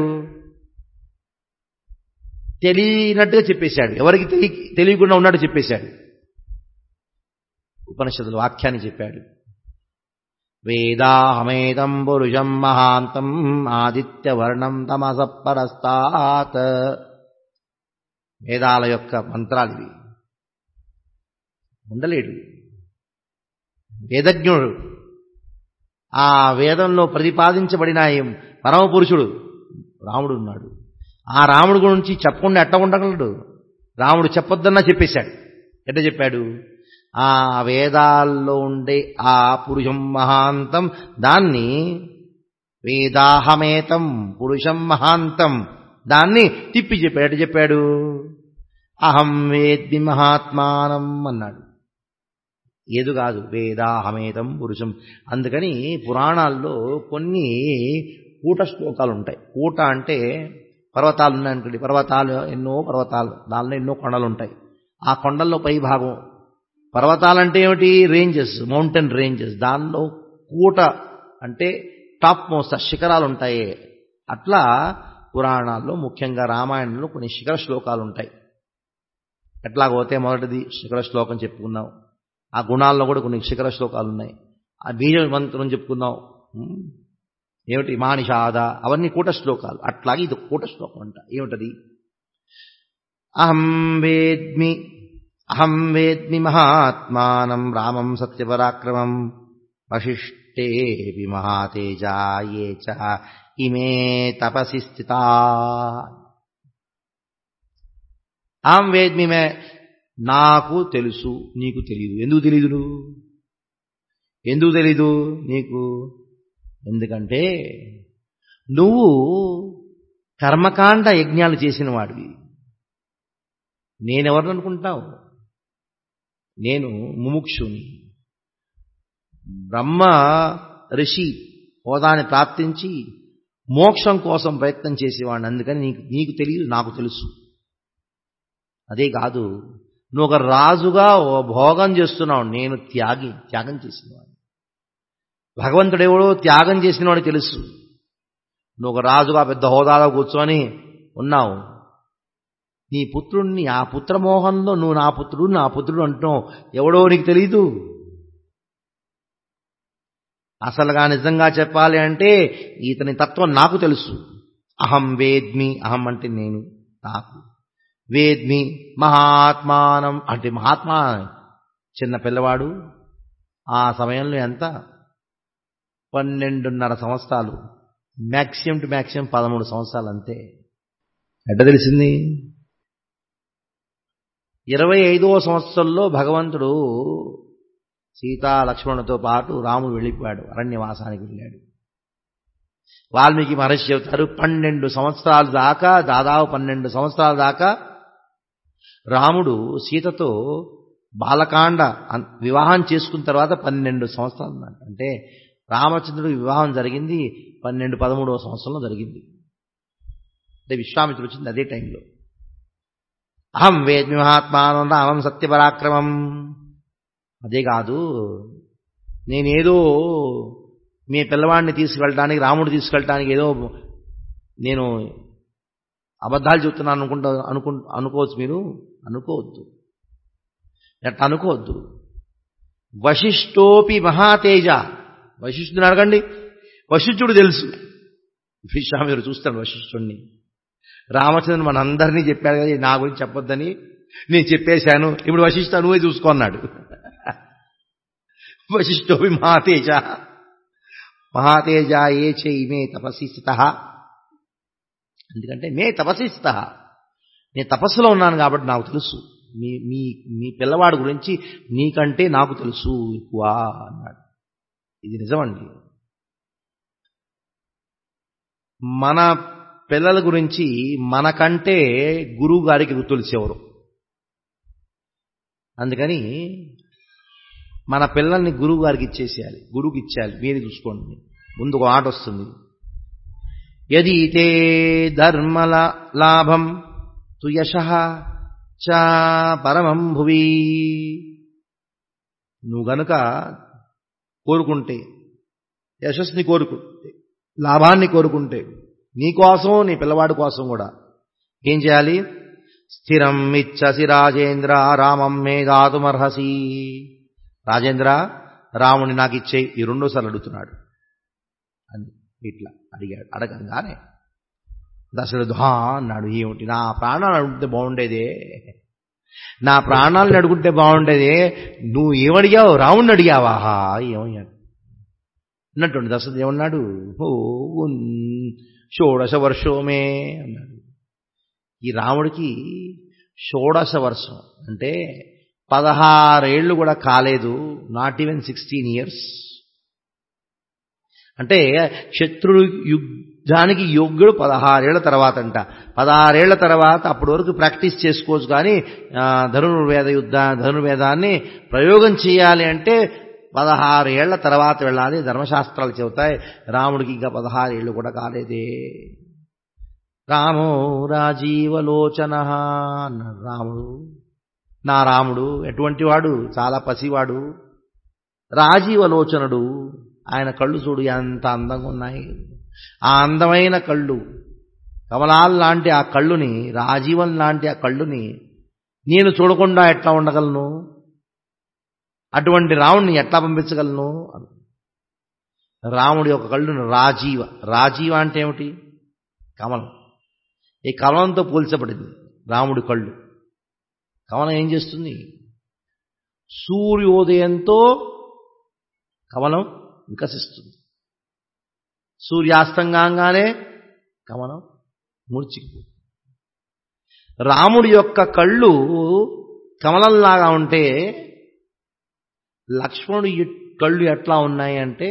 తెలియనట్టుగా చెప్పేశాడు ఎవరికి తెలియ తెలియకుండా ఉన్నట్టు చెప్పేశాడు ఉపనిషత్తుల వాక్యాన్ని చెప్పాడు వేదాహమేదం పురుషం మహాంతం ఆదిత్యవర్ణం తమస పరస్తాత్ వేదాల యొక్క మంత్రాలు ఇవి ఉండలేడు వేదజ్ఞుడు ఆ వేదంలో ప్రతిపాదించబడిన పరమపురుషుడు రాముడు ఉన్నాడు ఆ రాముడు గురించి చెప్పకుండా ఎట్ట ఉండగలడు రాముడు చెప్పొద్దన్నా చెప్పేశాడు ఎట్ట చెప్పాడు ఆ వేదాల్లో ఉండే ఆ పురుషం మహాంతం దాన్ని వేదాహమేతం పురుషం మహాంతం దాన్ని తిప్పి చెప్పాడు ఎట్ట చెప్పాడు అహం వేద్మి మహాత్మానం అన్నాడు ఏదు కాదు వేదాహమేతం పురుషం అందుకని పురాణాల్లో కొన్ని కూట శ్లోకాలు ఉంటాయి కూట అంటే పర్వతాలు ఉన్నాయనుకోండి పర్వతాలు ఎన్నో పర్వతాలు దానిలో ఎన్నో కొండలు ఉంటాయి ఆ కొండల్లో పై భాగం పర్వతాలంటే ఏమిటి రేంజెస్ మౌంటైన్ రేంజెస్ దానిలో కూట అంటే టాప్ మోస్ట్ శిఖరాలు ఉంటాయి అట్లా పురాణాల్లో ముఖ్యంగా రామాయణంలో కొన్ని శిఖర శ్లోకాలు ఉంటాయి ఎట్లాగోతే మొదటిది శిఖర శ్లోకం చెప్పుకున్నాం ఆ గుణాల్లో కూడా కొన్ని శిఖర శ్లోకాలు ఉన్నాయి ఆ బీజ మంత్రం చెప్పుకున్నాం ఏమిటి మానిషాద అవన్నీ కూట శ్లోకాలు అట్లాగే ఇది కూట శ్లోకం అంట ఏమిటది అహం వేద్మి అహం వేద్మి మహాత్మానం రామం సత్యపరాక్రమం వశిష్ఠే మహాతేజా ఏ చ ఇమే తపసి స్థితా అహం వేద్మి మే నాకు తెలుసు నీకు తెలియదు ఎందుకు తెలియదు నువ్వు ఎందుకు తెలీదు నీకు ఎందుకంటే నువ్వు కర్మకాండ యజ్ఞాలు చేసిన వాడివి నేనెవరిని అనుకుంటావు నేను ముముక్షుని బ్రహ్మ ఋషి హోదాని ప్రాప్తించి మోక్షం కోసం ప్రయత్నం చేసేవాడిని అందుకని నీకు నీకు తెలియదు నాకు తెలుసు అదే కాదు నువ్వు ఒక రాజుగా ఓ భోగం చేస్తున్నావు నేను త్యాగి త్యాగం చేసినవాడు భగవంతుడెవడో త్యాగం చేసినవాడు తెలుసు నువ్వు ఒక రాజుగా పెద్ద హోదాలో కూర్చొని ఉన్నావు నీ పుత్రుణ్ణి ఆ పుత్రమోహంలో నువ్వు నా పుత్రుడు నా పుత్రుడు అంటున్నావు ఎవడో నీకు తెలీదు అసలుగా నిజంగా చెప్పాలి అంటే ఇతని తత్వం నాకు తెలుసు అహం వేద్మి అహం అంటే నేను నాకు వేద్మి మహాత్మానం అంటే మహాత్మా చిన్న పిల్లవాడు ఆ సమయంలో ఎంత పన్నెండున్నర సంవత్సరాలు మ్యాక్సిమం టు మ్యాక్సిమం పదమూడు సంవత్సరాలు అంతే ఎట్ట తెలిసింది ఇరవై ఐదవ సంవత్సరంలో భగవంతుడు సీతా లక్ష్మణులతో పాటు రాముడు వెళ్ళిపోయాడు అరణ్యవాసానికి వెళ్ళాడు వాల్మీకి మహర్షి చెబుతారు పన్నెండు సంవత్సరాల దాకా దాదాపు పన్నెండు సంవత్సరాల దాకా రాముడు సీతతో బాలకాండ వివాహం చేసుకున్న తర్వాత పన్నెండు సంవత్సరాలు అన్నమాట అంటే రామచంద్రుడు వివాహం జరిగింది పన్నెండు పదమూడవ సంవత్సరంలో జరిగింది అంటే విశ్వామిత్రుడు వచ్చింది అదే టైంలో అహం వేద్మి మహాత్మానం రామం సత్యపరాక్రమం అదే కాదు నేనేదో మీ పిల్లవాడిని తీసుకెళ్ళడానికి రాముడు తీసుకెళ్ళటానికి ఏదో నేను అబద్ధాలు చెప్తున్నాను అనుకుంటా అనుకు అనుకోవచ్చు మీరు అనుకోవద్దు ఎట్లా అనుకోవద్దు వశిష్ఠోపి మహాతేజ వశిష్ఠుని అడగండి వశిష్ఠుడు తెలుసు విశ్వామిత్రుడు చూస్తాడు వశిష్ఠుడిని రామచంద్రుడు మనందరినీ చెప్పాడు కదా నా గురించి చెప్పొద్దని నేను చెప్పేశాను ఇప్పుడు వశిష్ఠ నువ్వే చూసుకున్నాడు వశిష్ఠోపి మహాతేజ మహాతేజ ఏ చేయి మే తపసి స్థిత ఎందుకంటే మే తపసి స్థిత నేను తపస్సులో ఉన్నాను కాబట్టి నాకు తెలుసు మీ మీ మీ పిల్లవాడి గురించి నీకంటే నాకు తెలుసు ఎక్కువ అన్నాడు ఇది నిజమండి మన పిల్లల గురించి మనకంటే గురువు గారికి తెలుసేవారు అందుకని మన పిల్లల్ని గురువు గారికి ఇచ్చేసేయాలి గురువుకి ఇచ్చేయాలి మీరు చూసుకోండి ముందు ఒక ఆట వస్తుంది యది తే ధర్మల లాభం తు యశ చ పరమం భువి నువ్వు గనుక కోరుకుంటే యశస్ని కోరుకుంటే లాభాన్ని కోరుకుంటే నీ కోసం నీ పిల్లవాడి కోసం కూడా ఏం చేయాలి స్థిరం ఇచ్చసి రాజేంద్ర రామం మే దాతుమర్హసి రాజేంద్ర రాముని నాకు ఇచ్చే ఈ రెండోసార్లు అడుగుతున్నాడు అని ఇట్లా అడిగాడు అడగంగానే దశరథు హా అన్నాడు ఏమిటి నా ప్రాణాలు అడుగుతే బాగుండేదే నా ప్రాణాలను అడుగుంటే బాగుండేదే నువ్వు ఏమడిగావు రాముణ్ణి అడిగావా హా ఏమయ్యాడు అన్నట్టు దశరథ్ ఏమన్నాడు ఓ షోడశ వర్షోమే అన్నాడు ఈ రాముడికి షోడశ వర్షం అంటే పదహారేళ్లు కూడా కాలేదు నాట్ ఈవెన్ సిక్స్టీన్ ఇయర్స్ అంటే శత్రుడు యుద్ధానికి యోగ్యుడు పదహారేళ్ల తర్వాత అంట పదహారేళ్ల తర్వాత అప్పటి వరకు ప్రాక్టీస్ చేసుకోవచ్చు కానీ ధనుర్వేద యుద్ధ ధనుర్వేదాన్ని ప్రయోగం చేయాలి అంటే పదహారు ఏళ్ల తర్వాత వెళ్ళాలి ధర్మశాస్త్రాలు చెబుతాయి రాముడికి ఇంకా పదహారు ఏళ్ళు కూడా కాలేదే రామో రాజీవలోచన అన్నాడు రాముడు నా రాముడు ఎటువంటి వాడు చాలా పసివాడు రాజీవలోచనుడు ఆయన కళ్ళు చూడు ఎంత అందంగా ఉన్నాయి ఆ అందమైన కళ్ళు కమలాల్ లాంటి ఆ కళ్ళుని రాజీవన్ లాంటి ఆ కళ్ళుని నేను చూడకుండా ఎట్లా ఉండగలను అటువంటి రాముడిని ఎట్లా పంపించగలను రాముడి యొక్క కళ్ళును రాజీవ రాజీవ అంటే ఏమిటి కమలం ఈ కమలంతో పోల్చబడింది రాముడి కళ్ళు కమలం ఏం చేస్తుంది సూర్యోదయంతో కమలం వికసిస్తుంది సూర్యాస్తంగానే కమలం మూర్చిపోతుంది రాముడి యొక్క కళ్ళు కమలంలాగా ఉంటే లక్ష్మణుడు ఈ కళ్ళు ఎట్లా ఉన్నాయి అంటే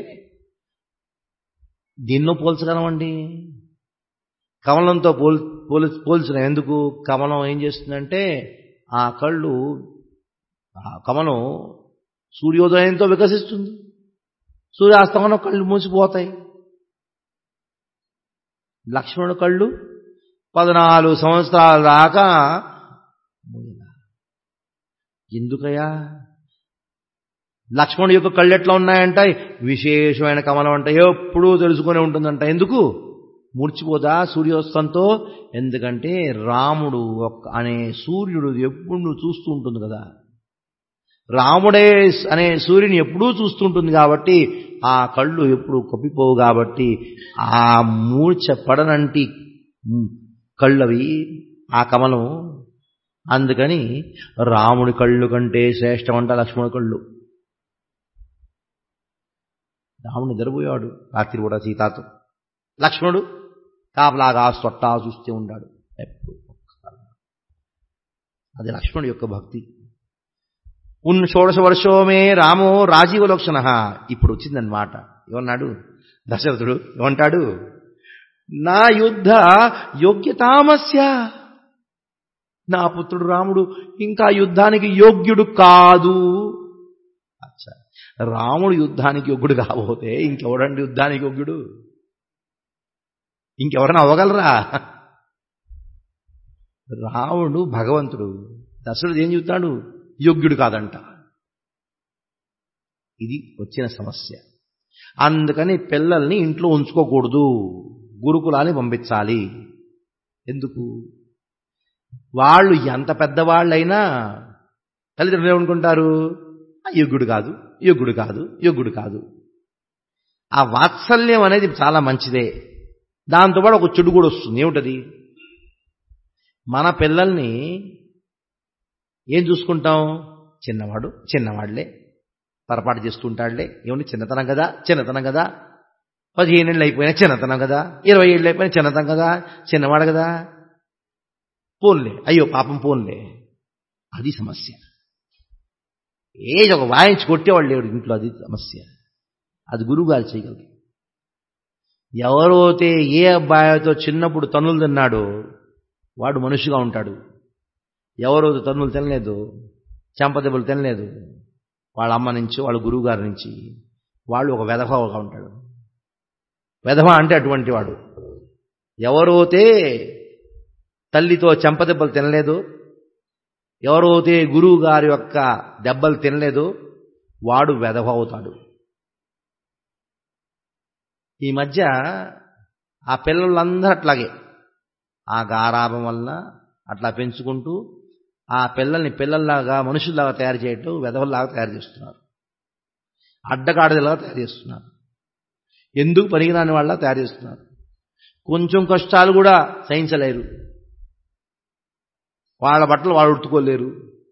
దీన్నో పోల్చగలమండి కమలంతో పోల్ పోలి పోల్చడం ఎందుకు కమలం ఏం చేస్తుందంటే ఆ కళ్ళు ఆ కమలం సూర్యోదయంతో వికసిస్తుంది సూర్యాస్తమనం కళ్ళు మూసిపోతాయి లక్ష్మణుడు కళ్ళు పద్నాలుగు సంవత్సరాల దాకా ఎందుకయ్యా లక్ష్మణుడు యొక్క కళ్ళు ఎట్లా ఉన్నాయంట విశేషమైన కమలం అంట ఎప్పుడూ తెలుసుకునే ఉంటుందంట ఎందుకు మూర్చిపోదా సూర్యోస్తంతో ఎందుకంటే రాముడు ఒక్క అనే సూర్యుడు ఎప్పుడు నువ్వు చూస్తూ ఉంటుంది కదా రాముడే అనే సూర్యుని ఎప్పుడూ చూస్తుంటుంది కాబట్టి ఆ కళ్ళు ఎప్పుడు కప్పిపోవు కాబట్టి ఆ మూర్ఛ పడనంటి కళ్ళవి ఆ కమలం అందుకని రాముడి కళ్ళు కంటే శ్రేష్టమంట లక్ష్మణుడి కళ్ళు రాముడు నిద్రపోయాడు రాత్రి కూడా సీతాతో లక్ష్మణుడు కాపలాగా సొట్టా చూస్తూ ఉన్నాడు ఎప్పుడు అది లక్ష్మణుడి యొక్క భక్తి ఉన్ షోడశ వర్షోమే రామో రాజీవలోక్షణ ఇప్పుడు వచ్చిందనమాట ఏమన్నాడు దశరథుడు ఏమంటాడు నా యుద్ధ యోగ్యతామస్య నా పుత్రుడు రాముడు ఇంకా యుద్ధానికి యోగ్యుడు కాదు అచ్చా రాముడు యుద్ధానికి యోగ్యుడు కాబోతే ఇంకెవడండి యుద్ధానికి యోగ్యుడు ఇంకెవరైనా అవ్వగలరా రాముడు భగవంతుడు దశరథుడు ఏం చెబుతాడు యోగ్యుడు కాదంట ఇది వచ్చిన సమస్య అందుకని పిల్లల్ని ఇంట్లో ఉంచుకోకూడదు గురుకులాన్ని పంపించాలి ఎందుకు వాళ్ళు ఎంత పెద్దవాళ్ళైనా తల్లిదండ్రులు ఏమనుకుంటారు యోగ్యుడు కాదు యోగ్యుడు కాదు యోగ్యుడు కాదు ఆ వాత్సల్యం అనేది చాలా మంచిదే దాంతోపాటు ఒక చెడు కూడా వస్తుంది ఏమిటది మన పిల్లల్ని ఏం చూసుకుంటాం చిన్నవాడు చిన్నవాళ్లే పొరపాటు చేస్తుంటాడులే ఏమండి చిన్నతనం కదా చిన్నతనం కదా పదిహేను ఏళ్ళు అయిపోయినా చిన్నతనం కదా ఇరవై ఏళ్ళు అయిపోయినా చిన్నతనం కదా చిన్నవాడు కదా పోన్లే అయ్యో పాపం పోన్లే అది సమస్య ఏజ్ ఒక వాయించి కొట్టేవాళ్ళు లేడు ఇంట్లో అది సమస్య అది గురువుగారు చేయగలరు ఎవరైతే ఏ అబ్బాయితో చిన్నప్పుడు తనులు తిన్నాడో వాడు మనిషిగా ఉంటాడు ఎవరో తన్నులు తినలేదు చెంపదెబ్బలు తినలేదు వాళ్ళ అమ్మ నుంచి వాళ్ళ గురువు గారి నుంచి వాళ్ళు ఒక వెధవగా ఉంటాడు వెధవ అంటే అటువంటి వాడు ఎవరైతే తల్లితో చెంపదెబ్బలు తినలేదు ఎవరైతే గురువు గారి యొక్క దెబ్బలు తినలేదు వాడు వెధవ అవుతాడు ఈ మధ్య ఆ పిల్లలందరూ అట్లాగే ఆ గారాభం వల్ల అట్లా పెంచుకుంటూ ఆ పిల్లల్ని పిల్లల్లాగా మనుషుల్లాగా తయారు చేయటం వెధవల్లాగా తయారు చేస్తున్నారు అడ్డగాడిదలాగా తయారు చేస్తున్నారు ఎందుకు పనికిరాని వాళ్ళ తయారు చేస్తున్నారు కొంచెం కష్టాలు కూడా సహించలేరు వాళ్ళ బట్టలు వాళ్ళు ఉట్టుకోలేరు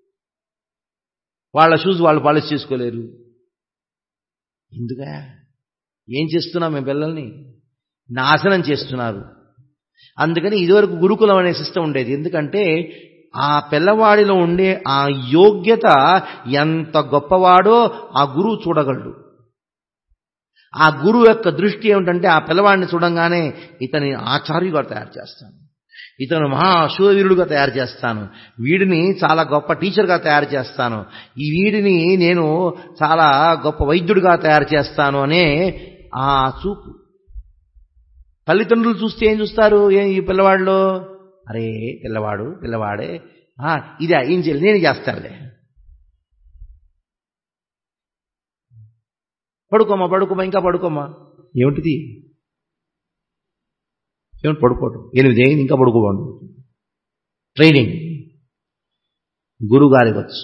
వాళ్ళ షూస్ వాళ్ళు పాలిష్ చేసుకోలేరు ఎందుకా ఏం చేస్తున్నాం మేము పిల్లల్ని నాశనం చేస్తున్నారు అందుకని ఇదివరకు గురుకులం అనే సిస్టమ్ ఉండేది ఎందుకంటే ఆ పిల్లవాడిలో ఉండే ఆ యోగ్యత ఎంత గొప్పవాడో ఆ గురువు చూడగలడు ఆ గురువు యొక్క దృష్టి ఏమిటంటే ఆ పిల్లవాడిని చూడంగానే ఇతని ఆచార్యుగా తయారు చేస్తాను ఇతను మహాశూరవీరుడుగా తయారు చేస్తాను వీడిని చాలా గొప్ప టీచర్గా తయారు చేస్తాను ఈ వీడిని నేను చాలా గొప్ప వైద్యుడిగా తయారు చేస్తాను అనే ఆ చూపు తల్లిదండ్రులు చూస్తే ఏం చూస్తారు ఏం ఈ పిల్లవాడిలో అరే పిల్లవాడు పిల్లవాడే ఇదే ఏం చేయాలి నేను చేస్తానులే పడుకోమా పడుకోమా ఇంకా పడుకోమా ఏమిటిది ఏమిటి పడుకోవటం ఎనిమిది అయింది ఇంకా పడుకోబడు ట్రైనింగ్ గురుగారి వచ్చు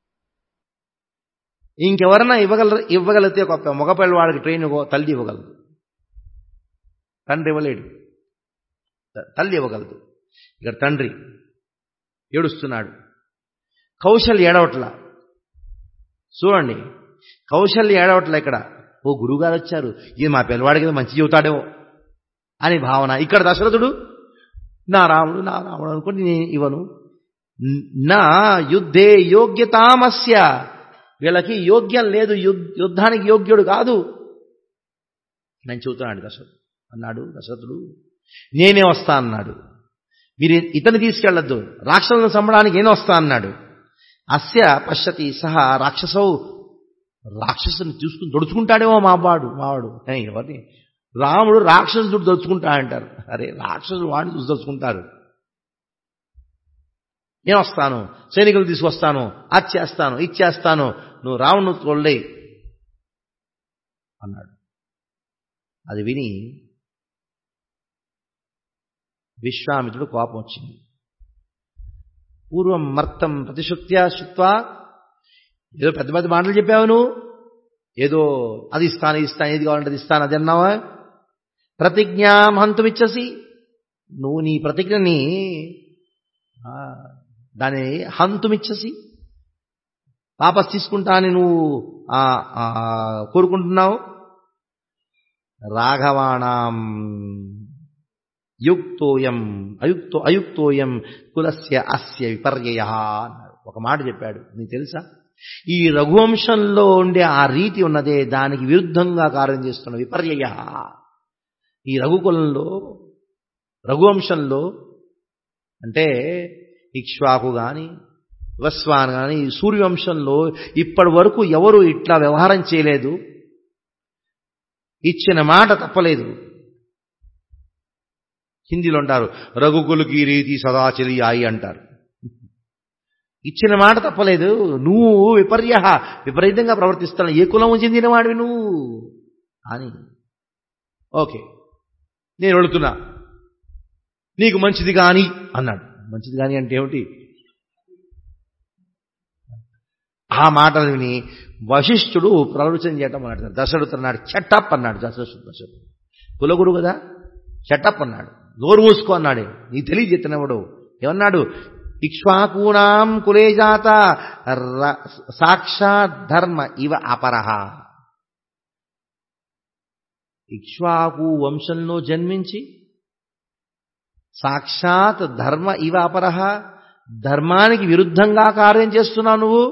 ఇంకెవరన్నా ఇవ్వగల ఇవ్వగలిగితే ఒక మగ పిల్లవాడికి ట్రైన్ తల్లి ఇవ్వగలదు తండ్రి ఇవ్వలేడు తల్లి ఇవ్వగలదు ఇక్కడ తండ్రి ఏడుస్తున్నాడు కౌశల్ ఏడవట్ల చూడండి కౌశల్య ఏడవట్ల ఇక్కడ ఓ గురువుగారు వచ్చారు ఇది మా పిల్లవాడికి మంచి చెబుతాడేమో అని భావన ఇక్కడ దశరథుడు నా రాముడు నా రాముడు అనుకుని నేను ఇవ్వను నా యుద్ధే యోగ్యతామస్య వీళ్ళకి యోగ్యం లేదు యుద్ధానికి యోగ్యుడు కాదు నేను చెబుతున్నాడు దశరథుడు అన్నాడు దశరథుడు నేనే వస్తా అన్నాడు మీరు ఇతన్ని తీసుకెళ్లొద్దు రాక్షసులను చంపడానికి నేను వస్తా అన్నాడు అస్య పశ్యతి సహా రాక్షసౌ రాక్షసుని చూసుకుని దొడుచుకుంటాడేమో మావాడు మావాడు ఎవరిని రాముడు రాక్షసుడు దొచ్చుకుంటా అంటారు అరే రాక్షసుడు వాడిని చూసి దొచ్చుకుంటారు నేను వస్తాను సైనికులు తీసుకొస్తాను అది చేస్తాను ఇది చేస్తాను నువ్వు రావణ్ణి తోళ్ళే అన్నాడు అది విని విశ్వామిత్రుడు కోపం వచ్చింది పూర్వం మర్తం ప్రతిశుక్త్యా శుత్వా ఏదో పెద్ద పెద్ద మాటలు చెప్పావు నువ్వు ఏదో అది ఇస్తాను ఇది ఇస్తాను ఏది కావాలంటే అది ఇస్తాను అది అన్నావా ప్రతిజ్ఞాం హంతుమిచ్చసి నువ్వు నీ ప్రతిజ్ఞని దాన్ని హంతుమిచ్చసి వాపస్ తీసుకుంటా అని నువ్వు కోరుకుంటున్నావు రాఘవాణం యుక్తోయం అయుక్తో అయుక్తోయం కులస్య అస్య విపర్యయ అన్నాడు ఒక మాట చెప్పాడు నీకు తెలుసా ఈ రఘువంశంలో ఉండే ఆ రీతి ఉన్నదే దానికి విరుద్ధంగా కార్యం చేస్తున్న విపర్యయ ఈ రఘుకులంలో రఘువంశంలో అంటే ఇక్ష్వాకు కానీ వస్వాన్ కానీ ఈ సూర్యవంశంలో ఇప్పటి వరకు ఎవరు ఇట్లా వ్యవహారం చేయలేదు ఇచ్చిన మాట తప్పలేదు హిందీలో అంటారు రఘుకులకి ఈ రీతి సదాచరి ఆయి అంటారు ఇచ్చిన మాట తప్పలేదు నువ్వు విపర్య విపరీతంగా ప్రవర్తిస్తున్నావు ఏ కులం చెందిన వాడివి నువ్వు అని ఓకే నేను వెళుతున్నా నీకు మంచిది కాని అన్నాడు మంచిది కాని అంటే ఏమిటి ఆ మాటలు విని వశిష్ఠుడు ప్రవచనం చేయటం అన్నాడు దశరథుడు అన్నాడు చెట్టప్ అన్నాడు దశరథుడు దశరథుడు కులగురు కదా చెట్టప్ అన్నాడు నోరు మూసుకో అన్నాడు నీ తెలియజెత్తనవాడు ఏమన్నాడు ఇక్ష్వాకూనాం కులే జాత సాక్షాత్ ధర్మ ఇవ అపరహ ఇక్ష్వాకు వంశంలో జన్మించి సాక్షాత్ ధర్మ ఇవ అపరహ ధర్మానికి విరుద్ధంగా కార్యం చేస్తున్నావు నువ్వు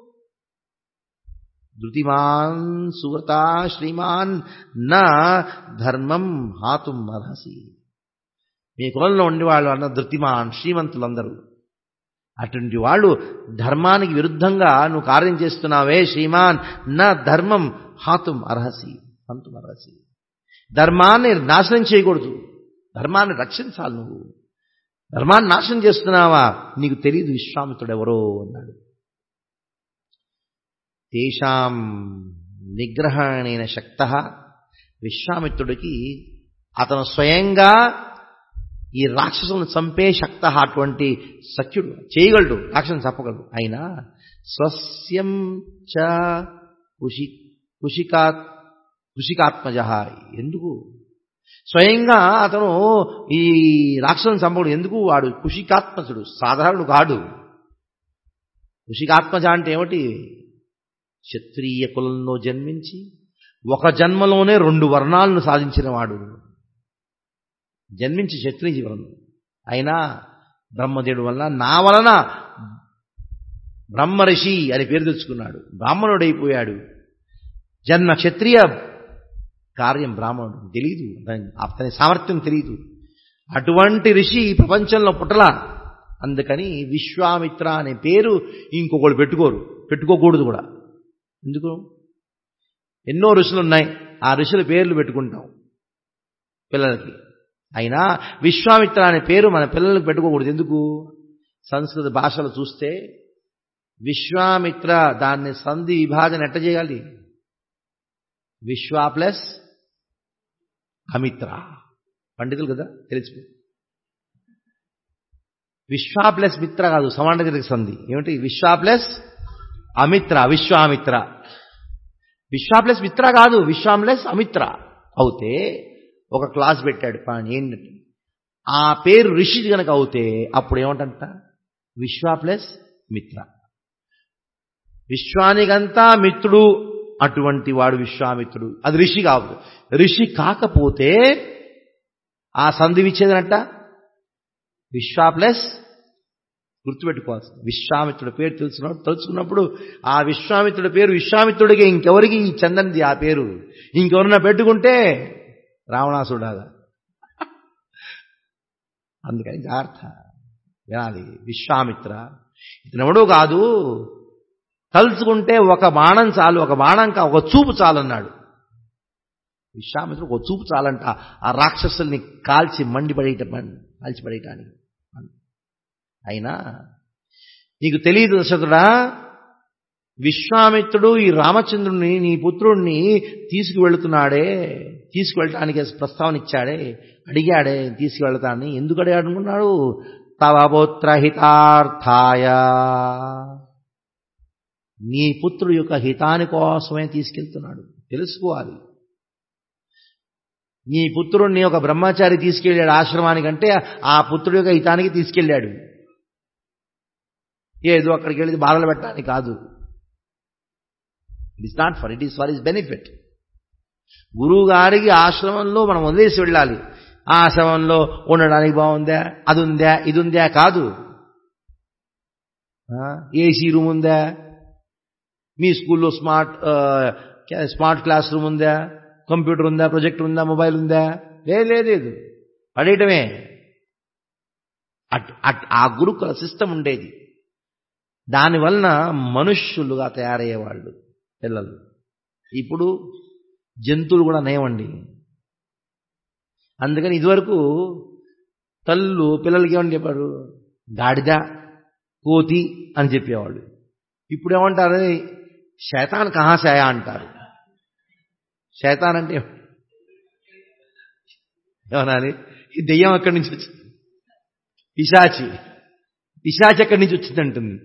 ధృతిమాన్ సువ్రత శ్రీమాన్ నా ధర్మం హాతుం అర్హసి మీ కులంలో ఉండేవాళ్ళు అన్న ధృతిమాన్ శ్రీమంతులందరూ అటువంటి వాళ్ళు ధర్మానికి విరుద్ధంగా నువ్వు కార్యం చేస్తున్నావే శ్రీమాన్ నా ధర్మం హాతుం అర్హసి హంతుం అర్హసి ధర్మాన్ని నాశనం చేయకూడదు ధర్మాన్ని రక్షించాలి నువ్వు ధర్మాన్ని నాశనం చేస్తున్నావా నీకు తెలియదు విశ్వామిత్రుడు ఎవరో అన్నాడు తేషాం నిగ్రహణైన శక్త విశ్వామిత్రుడికి అతను స్వయంగా ఈ రాక్షసులను చంపే శక్త అటువంటి సఖ్యుడు చేయగలడు రాక్షసుని చంపగలడు అయినా స్వస్యం చ కుషి కుషికా కుషికాత్మజ ఎందుకు స్వయంగా అతను ఈ రాక్షసుని చంపడు ఎందుకు వాడు కుషికాత్మజుడు సాధారణుడు కాడు కుషికాత్మజ అంటే ఏమిటి క్షత్రియ కులంలో జన్మించి ఒక జన్మలోనే రెండు వర్ణాలను సాధించిన వాడు జన్మించి క్షత్రియ జీవనం అయినా బ్రహ్మదేవుడు వల్ల నా వలన బ్రహ్మర్షి అని పేరు తెచ్చుకున్నాడు బ్రాహ్మణుడైపోయాడు జన్మ క్షత్రియ కార్యం బ్రాహ్మణుడు తెలియదు అతని సామర్థ్యం తెలియదు అటువంటి ఋషి ఈ ప్రపంచంలో పుట్టలా అందుకని విశ్వామిత్ర అనే పేరు ఇంకొకడు పెట్టుకోరు పెట్టుకోకూడదు కూడా ఎందుకు ఎన్నో ఋషులు ఉన్నాయి ఆ ఋషుల పేర్లు పెట్టుకుంటాం పిల్లలకి అయినా విశ్వామిత్ర అనే పేరు మన పిల్లలకు పెట్టుకోకూడదు ఎందుకు సంస్కృత భాషలో చూస్తే విశ్వామిత్ర దాన్ని సంధి విభాజన ఎట్ట చేయాలి విశ్వా ప్లస్ అమిత్ర పండితులు కదా తెలిసిపో విశ్వా ప్లస్ మిత్ర కాదు సమాండగతికి సంధి ఏమిటి విశ్వా ప్లస్ అమిత్ర విశ్వామిత్ర విశ్వా ప్లస్ మిత్ర కాదు విశ్వాం ప్లస్ అమిత్ర అవుతే ఒక క్లాస్ పెట్టాడు పాని ఏంటంటే ఆ పేరు ఋషి కనుక అవుతే అప్పుడు ఏమంటంట విశ్వా ప్లస్ మిత్ర విశ్వానికంతా మిత్రుడు అటువంటి వాడు విశ్వామిత్రుడు అది ఋషి కాదు ఋషి కాకపోతే ఆ సంధి విచ్చేదనట విశ్వా ప్లస్ గుర్తుపెట్టుకోవాల్సింది విశ్వామిత్రుడి పేరు తెలుసుకున్నప్పుడు తెలుసుకున్నప్పుడు ఆ విశ్వామిత్రుడి పేరు విశ్వామిత్రుడికి ఇంకెవరికి చెందంది ఆ పేరు ఇంకెవరన్నా పెట్టుకుంటే రావణాసుడాగా అందుకని జాగ్రత్త వినాలి విశ్వామిత్ర ఇతనెవడూ కాదు తలుచుకుంటే ఒక బాణం చాలు ఒక బాణం కా ఒక చూపు చాలన్నాడు విశ్వామిత్రుడు ఒక చూపు చాలంట ఆ రాక్షసుల్ని కాల్చి మండిపడేట కాల్చి పడేయటానికి అయినా నీకు తెలియదు దశరథుడా విశ్వామిత్రుడు ఈ రామచంద్రుడిని నీ పుత్రుణ్ణి తీసుకువెళుతున్నాడే తీసుకువెళ్ళటానికి ప్రస్తావన ఇచ్చాడే అడిగాడే తీసుకువెళ్తానని ఎందుకు అడిగాడు అనుకున్నాడు తవ పుత్రహితార్థాయ నీ పుత్రుడు యొక్క హితాని కోసమే తీసుకెళ్తున్నాడు తెలుసుకోవాలి నీ పుత్రుడిని ఒక బ్రహ్మచారి తీసుకెళ్ళాడు ఆశ్రమానికంటే ఆ పుత్రుడి యొక్క హితానికి తీసుకెళ్ళాడు ఏదో అక్కడికి వెళ్ళి బాధలు పెట్టడానికి కాదు it is not for it is for his benefit గురువు గారికి ఆశ్రమంలో మనం వదిలేసి వెళ్ళాలి ఆ ఆశ్రమంలో ఉండడానికి బాగుందా అది ఉందా ఇది ఉందా కాదు ఏసీ రూమ్ ఉందా మీ స్కూల్లో స్మార్ట్ స్మార్ట్ క్లాస్ రూమ్ ఉందా కంప్యూటర్ ఉందా ప్రొజెక్టర్ ఉందా మొబైల్ ఉందా లేదు లేదు పడేయటమే అట్ అట్ ఆ గురుకుల సిస్టమ్ ఉండేది దానివలన మనుష్యులుగా తయారయ్యేవాళ్ళు పిల్లలు ఇప్పుడు జంతువులు కూడా నయమండి అందుకని ఇదివరకు తల్లు పిల్లలకి ఏమని చెప్పారు గాడిద కోతి అని చెప్పేవాళ్ళు ఇప్పుడు ఏమంటారు శైతాన్ కహాశాయ అంటారు శైతాన్ అంటే ఏమనాలి ఈ దెయ్యం అక్కడి నుంచి వచ్చింది పిశాచి పిశాచి ఎక్కడి నుంచి వచ్చింది అంటుంది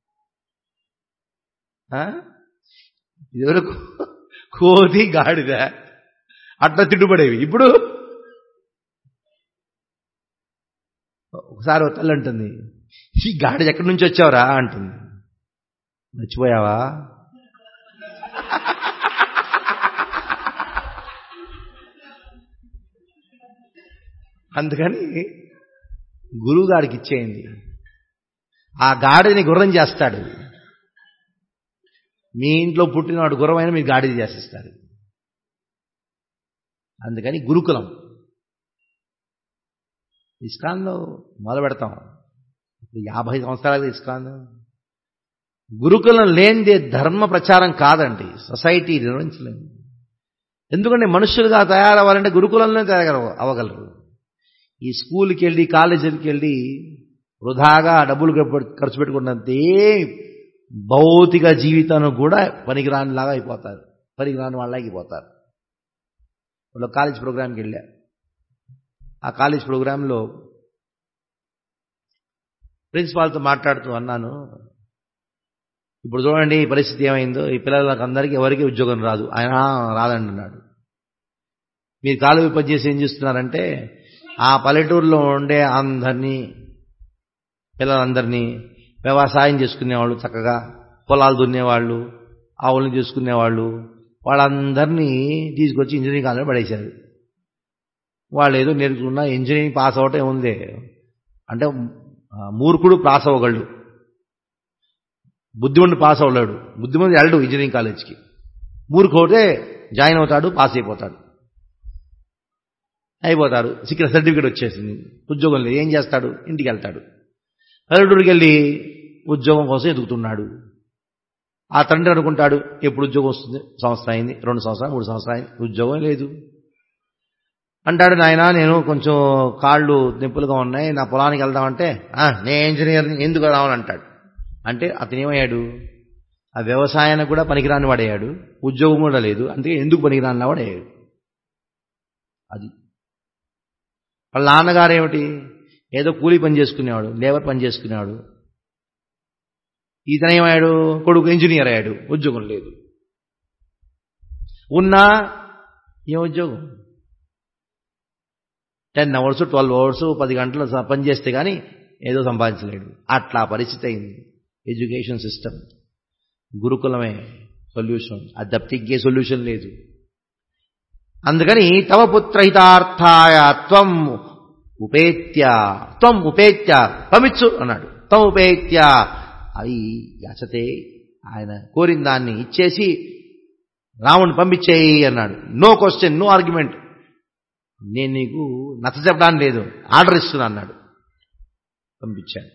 ఇదివరకు కోతి గాడిద అట్లా తిట్టుబడేవి ఇప్పుడు ఒకసారి ఒక తల్లి అంటుంది ఈ గాడిద ఎక్కడి నుంచి వచ్చావురా అంటుంది మర్చిపోయావా అందుకని గురువుగారికి ఇచ్చేయండి ఆ గాడిని గుర్రం చేస్తాడు మీ ఇంట్లో పుట్టినవాడు గుర్రమైన మీరు గాడిద చేసేస్తారు అందుకని గురుకులం ఇస్కాన్లో మొదలు పెడతాం ఇప్పుడు యాభై సంవత్సరాలు ఇస్కాన్ గురుకులం లేనిదే ధర్మ ప్రచారం కాదండి సొసైటీ నిర్వహించలేము ఎందుకంటే మనుషులుగా తయారవ్వాలంటే గురుకులంలో తయారు అవ్వగలరు ఈ స్కూల్కి వెళ్ళి కాలేజీకి వెళ్ళి వృధాగా డబ్బులు ఖర్చు పెట్టుకున్నంతే భౌతిక జీవితాన్ని కూడా పనికిరానిలాగా అయిపోతారు పనికిరాని వాళ్ళ అయిపోతారు వాళ్ళు కాలేజ్ ప్రోగ్రామ్కి వెళ్ళా ఆ కాలేజ్ ప్రోగ్రాంలో ప్రిన్సిపాల్తో మాట్లాడుతూ అన్నాను ఇప్పుడు చూడండి ఈ పరిస్థితి ఏమైందో ఈ పిల్లలకు అందరికీ ఎవరికి ఉద్యోగం రాదు ఆయన రాదండి అన్నాడు మీరు కాలు విపత్తి చేసి ఏం చేస్తున్నారంటే ఆ పల్లెటూరులో ఉండే అందరినీ పిల్లలందరినీ వ్యవసాయం చేసుకునేవాళ్ళు చక్కగా పొలాలు దున్నేవాళ్ళు ఆవులను చేసుకునేవాళ్ళు వాళ్ళందరినీ తీసుకొచ్చి ఇంజనీరింగ్ కాలేజ్ పడేశారు వాళ్ళు ఏదో నేర్చుకున్న ఇంజనీరింగ్ పాస్ అవటం ఉంది అంటే మూర్ఖుడు పాస్ అవ్వగలడు బుద్ధిమంతుడు పాస్ అవ్వలేడు బుద్ధిమంతుడు వెళ్ళడు ఇంజనీరింగ్ కాలేజ్కి మూర్ఖుడే జాయిన్ అవుతాడు పాస్ అయిపోతాడు అయిపోతారు సిక్కిన సర్టిఫికేట్ వచ్చేసింది ఉద్యోగం లేదు ఏం చేస్తాడు ఇంటికి వెళ్తాడు పల్లెటూరుకి వెళ్ళి ఉద్యోగం కోసం ఎదుగుతున్నాడు ఆ తండ్రి అనుకుంటాడు ఎప్పుడు ఉద్యోగం వస్తుంది సంవత్సరం అయింది రెండు సంవత్సరాలు మూడు సంవత్సరాలు అయింది ఉద్యోగం లేదు అంటాడు నాయన నేను కొంచెం కాళ్ళు నొప్పులుగా ఉన్నాయి నా పొలానికి వెళ్దామంటే నేను ఇంజనీర్ ఎందుకు రావాలంటాడు అంటే అతను ఏమయ్యాడు ఆ వ్యవసాయానికి కూడా పనికిరాని వాడయ్యాడు ఉద్యోగం కూడా లేదు అందుకే ఎందుకు పనికిరాని వాడయ్యాడు అది వాళ్ళ నాన్నగారు ఏమిటి ఏదో కూలీ పని చేసుకునేవాడు లేబర్ పని చేసుకునేవాడు ఇతను ఏమయ్యాడు కొడుకు ఇంజనీర్ అయ్యాడు ఉద్యోగం లేదు ఉన్నా ఏం ఉద్యోగం టెన్ అవర్స్ ట్వెల్వ్ అవర్స్ పది గంటలు పని చేస్తే కానీ ఏదో సంపాదించలేడు అట్లా పరిస్థితి అయింది ఎడ్యుకేషన్ సిస్టమ్ గురుకులమే సొల్యూషన్ అది తప్పితే సొల్యూషన్ లేదు అందుకని తవ పుత్రహితార్థాయ త్వం ఉపేత్య త్వం ఉపేత్య పంపించు అన్నాడు తముపేత్య అవి యాచతే ఆయన కోరిన దాన్ని ఇచ్చేసి రాముని పంపించేయి అన్నాడు నో క్వశ్చన్ నో ఆర్గ్యుమెంట్ నేను నీకు నచ్చ చెప్పడానికి లేదు ఆర్డర్ ఇస్తున్నా అన్నాడు పంపించాడు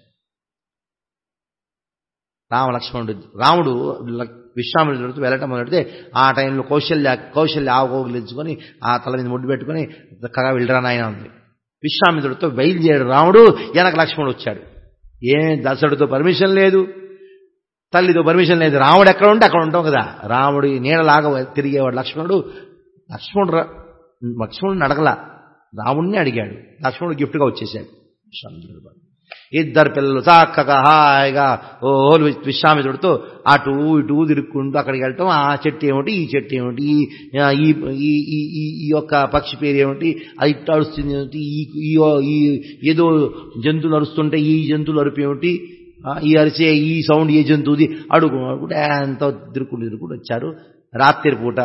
రామ లక్ష్మణుడు రాముడు విశ్వామిత్రుడితో వెళ్ళటం మొదలెడితే ఆ టైంలో కౌశల్య కౌశల్య ఆవకోగిలించుకొని ఆ తల మీద ముడ్డు పెట్టుకొని చక్కగా వెళ్ళరా నాయన ఉంది విశ్వామిత్రుడితో బయలుదేరాడు రాముడు వెనక లక్ష్మణుడు వచ్చాడు ఏం దశరుడితో పర్మిషన్ లేదు తల్లితో పర్మిషన్ లేదు రాముడు ఎక్కడ ఉంటే అక్కడ ఉంటాం కదా రాముడి నీడలాగా తిరిగేవాడు లక్ష్మణుడు లక్ష్మణుడు లక్ష్మణుడిని అడగల రాముడిని అడిగాడు లక్ష్మణుడు గిఫ్ట్గా వచ్చేసాడు విశ్వామిత్రుడు ఇద్దరు పిల్లలు చక్కగా హాయిగా ఓ విశ్వామిత్రుడితో అటు ఇటు తిరుక్కుంటూ అక్కడికి వెళ్ళటం ఆ చెట్టు ఏమిటి ఈ చెట్టు ఏమిటి ఈ ఈ ఈ యొక్క పక్షి పేరు ఏమిటి అది ఇట్టు అరుస్తుంది ఏమిటి ఈ ఈ ఏదో జంతువులు అరుస్తుంటే ఈ జంతువులు అరుపు ఏమిటి ఈ అరిసే ఈ సౌండ్ ఏ జంతువుది అడుగు అడుగుంటే ఎంతో తిరుక్కుంటూ తిరుక్కుంటూ వచ్చారు రాత్రి పూట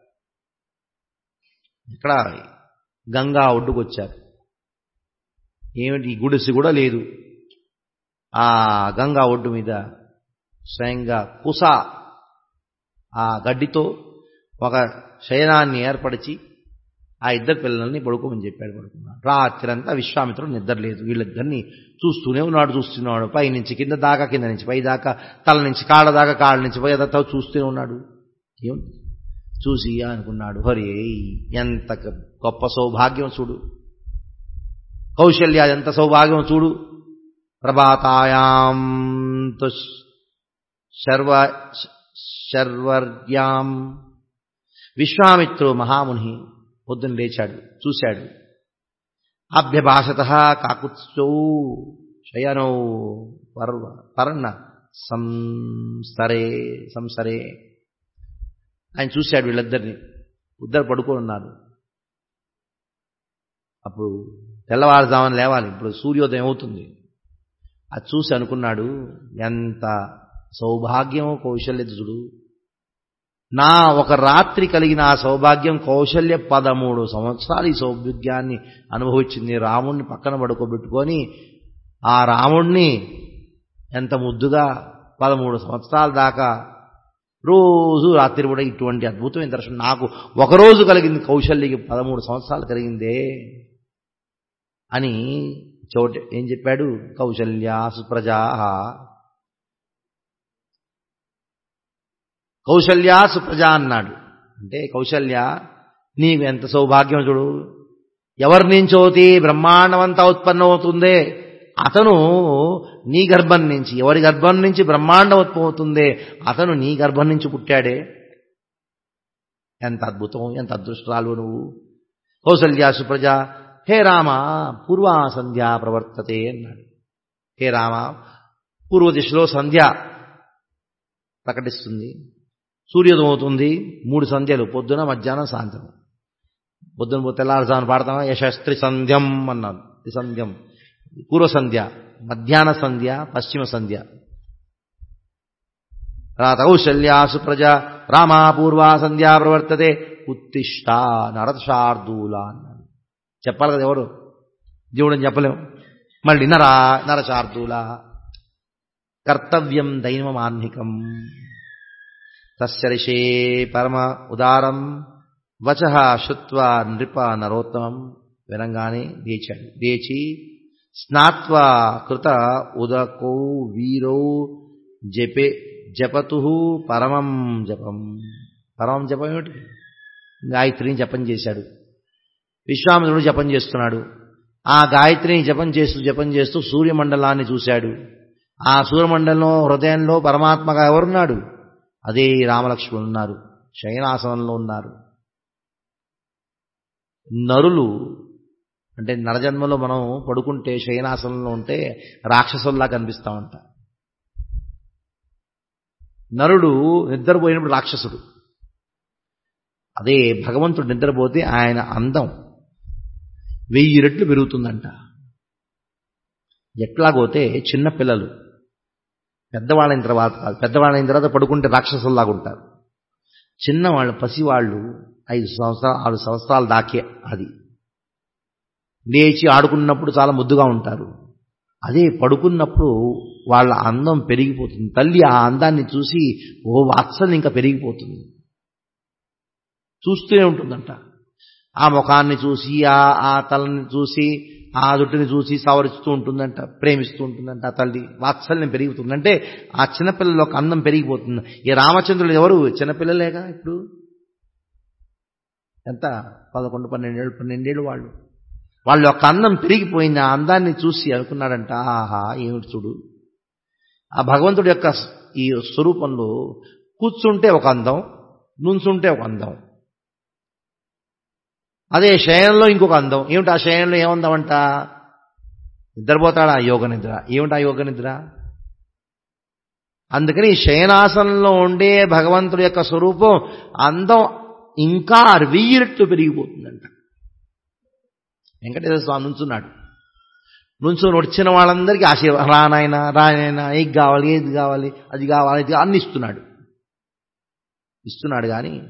ఇక్కడ గంగా ఒడ్డుకు వచ్చారు ఏమిటి గుడిసి కూడా లేదు ఆ గంగా ఒడ్డు మీద స్వయంగా కుస ఆ గడ్డితో ఒక శయనాన్ని ఏర్పరిచి ఆ ఇద్దరు పిల్లల్ని పడుకోమని చెప్పాడు పడుకున్నాడు రాత్రంతా విశ్వామిత్రుడు నిద్ర లేదు వీళ్ళిద్దరిని చూస్తూనే ఉన్నాడు చూస్తున్నాడు పై నుంచి కింద దాకా కింద నుంచి పై దాకా తల నుంచి కాళ్ళ దాకా కాళ్ళ నుంచి పై దాకా చూస్తూనే ఉన్నాడు ఏం చూసి అనుకున్నాడు హరి ఎంత గొప్ప సౌభాగ్యం చూడు కౌశల్య ఎంత సౌభాగ్యం చూడు ప్రభాతాయాం శర్వ శర్వర్యాం విశ్వామిత్రు మహాముని పొద్దున్న లేచాడు చూశాడు అభ్యభాషత కాకుత్సౌ శయనౌ పర్వ పర్ణ సంసరే సంసరే ఆయన చూశాడు వీళ్ళిద్దరిని ఇద్దరు పడుకొని ఉన్నారు అప్పుడు తెల్లవారుజామని లేవాలి ఇప్పుడు సూర్యోదయం అవుతుంది అది చూసి అనుకున్నాడు ఎంత సౌభాగ్యం కౌశల్యజుడు నా ఒక రాత్రి కలిగిన ఆ సౌభాగ్యం కౌశల్య పదమూడు సంవత్సరాలు ఈ సౌభాగ్యాన్ని అనుభవించింది రాముణ్ణి పక్కన పడుకోబెట్టుకొని ఆ రాముణ్ణి ఎంత ముద్దుగా పదమూడు సంవత్సరాల దాకా రోజు రాత్రి కూడా ఇటువంటి అద్భుతమైన దర్శనం నాకు ఒకరోజు కలిగింది కౌశల్యకి పదమూడు సంవత్సరాలు కలిగిందే అని చోట ఏం చెప్పాడు కౌశల్య సుప్రజా కౌశల్య సుప్రజ అన్నాడు అంటే కౌశల్య నీకు ఎంత సౌభాగ్యం చూడు ఎవరి నుంచోతి బ్రహ్మాండమంతా ఉత్పన్నమవుతుందే అతను నీ గర్భం నుంచి ఎవరి గర్భం నుంచి బ్రహ్మాండం ఉత్పవుతుందే అతను నీ గర్భం నుంచి పుట్టాడే ఎంత అద్భుతం ఎంత అదృష్టాలు నువ్వు కౌసల్య సుప్రజ హే రామ పూర్వా సంధ్య ప్రవర్తతే అన్నాడు హే రామ పూర్వ దిశలో సంధ్య ప్రకటిస్తుంది సూర్యోదయం అవుతుంది మూడు సంధ్యలు పొద్దున మధ్యాహ్నం సాయంత్రం పొద్దున తెల్లారుజామున పాడతాం యశస్త్రి సంధ్యం అన్నాను సంధ్యం పూర్వ సంధ్య మధ్యాహ్న సంధ్య పశ్చిమ సంధ్య తర్వాత కౌశల్యా సుప్రజ రామా పూర్వా సంధ్యా ప్రవర్తతే ఉత్తిష్ట నరశార్దూల అన్నాడు చెప్పాలి కదా ఎవరు దేవుడని చెప్పలేము మళ్ళీ నరా నరశార్దూల కర్తవ్యం దైవమాన్నికం తస్సరిషే పరమ ఉదారం వచ శుత్వా నృప నరోత్తమం వినంగానే లేచాడు లేచి స్నాత్వా కృత ఉదకౌ వీరౌ జపే జపతు పరమం జపం పరమం జపం ఏమిటి గాయత్రిని జపం చేశాడు విశ్వామిత్రుడు జపం చేస్తున్నాడు ఆ గాయత్రిని జపం చేస్తూ జపం చేస్తూ సూర్యమండలాన్ని చూశాడు ఆ సూర్యమండలంలో హృదయంలో పరమాత్మగా ఎవరున్నాడు అదే రామలక్ష్మణులు ఉన్నారు శయనాసనంలో ఉన్నారు నరులు అంటే నరజన్మలో మనం పడుకుంటే శయనాసనంలో ఉంటే రాక్షసుల్లా కనిపిస్తా ఉంటా నరుడు నిద్రపోయినప్పుడు రాక్షసుడు అదే భగవంతుడు నిద్రపోతే ఆయన అందం వెయ్యి రెట్లు పెరుగుతుందంట ఎట్లాగోతే చిన్న పిల్లలు పెద్దవాళ్ళైన తర్వాత కాదు పెద్దవాళ్ళైన తర్వాత పడుకుంటే రాక్షసుల్లాగా ఉంటారు చిన్నవాళ్ళు పసివాళ్ళు ఐదు సంవత్సరాలు ఆరు సంవత్సరాలు దాకే అది లేచి ఆడుకున్నప్పుడు చాలా ముద్దుగా ఉంటారు అదే పడుకున్నప్పుడు వాళ్ళ అందం పెరిగిపోతుంది తల్లి ఆ అందాన్ని చూసి ఓ వాత్సల్యం ఇంకా పెరిగిపోతుంది చూస్తూనే ఉంటుందంట ఆ ముఖాన్ని చూసి ఆ ఆ తలని చూసి ఆ జుట్టుని చూసి సవరిస్తూ ఉంటుందంట ప్రేమిస్తూ ఉంటుందంట ఆ తల్లి వాత్సల్యం పెరుగుతుంది అంటే ఆ చిన్నపిల్లల ఒక అందం పెరిగిపోతుంది ఈ రామచంద్రుడు ఎవరు చిన్నపిల్లలేగా ఇప్పుడు ఎంత పదకొండు పన్నెండేళ్ళు పన్నెండేళ్ళు వాళ్ళు వాళ్ళ యొక్క అందం పెరిగిపోయింది ఆ అందాన్ని చూసి అనుకున్నాడంట ఆహా ఏమిటి చూడు ఆ భగవంతుడి యొక్క ఈ స్వరూపంలో కూర్చుంటే ఒక అందం నుంచుంటే ఒక అందం అదే శయనంలో ఇంకొక అందం ఏమిటి ఆ శయనంలో ఏమందామంట నిద్రపోతాడా యోగ నిద్ర ఏమిటి ఆ యోగ నిద్ర అందుకని శయనాసనంలో ఉండే భగవంతుడి యొక్క స్వరూపం అందం ఇంకా వెయ్యి రెట్లు పెరిగిపోతుందంట వెంకటేశ్వర స్వామి నుంచున్నాడు నుంచుని వచ్చిన వాళ్ళందరికీ ఆశీర్వా రానాయన రానాయన ఏది కావాలి ఏది కావాలి అది కావాలి ఇది అన్ని ఇస్తున్నాడు ఇస్తున్నాడు కానీ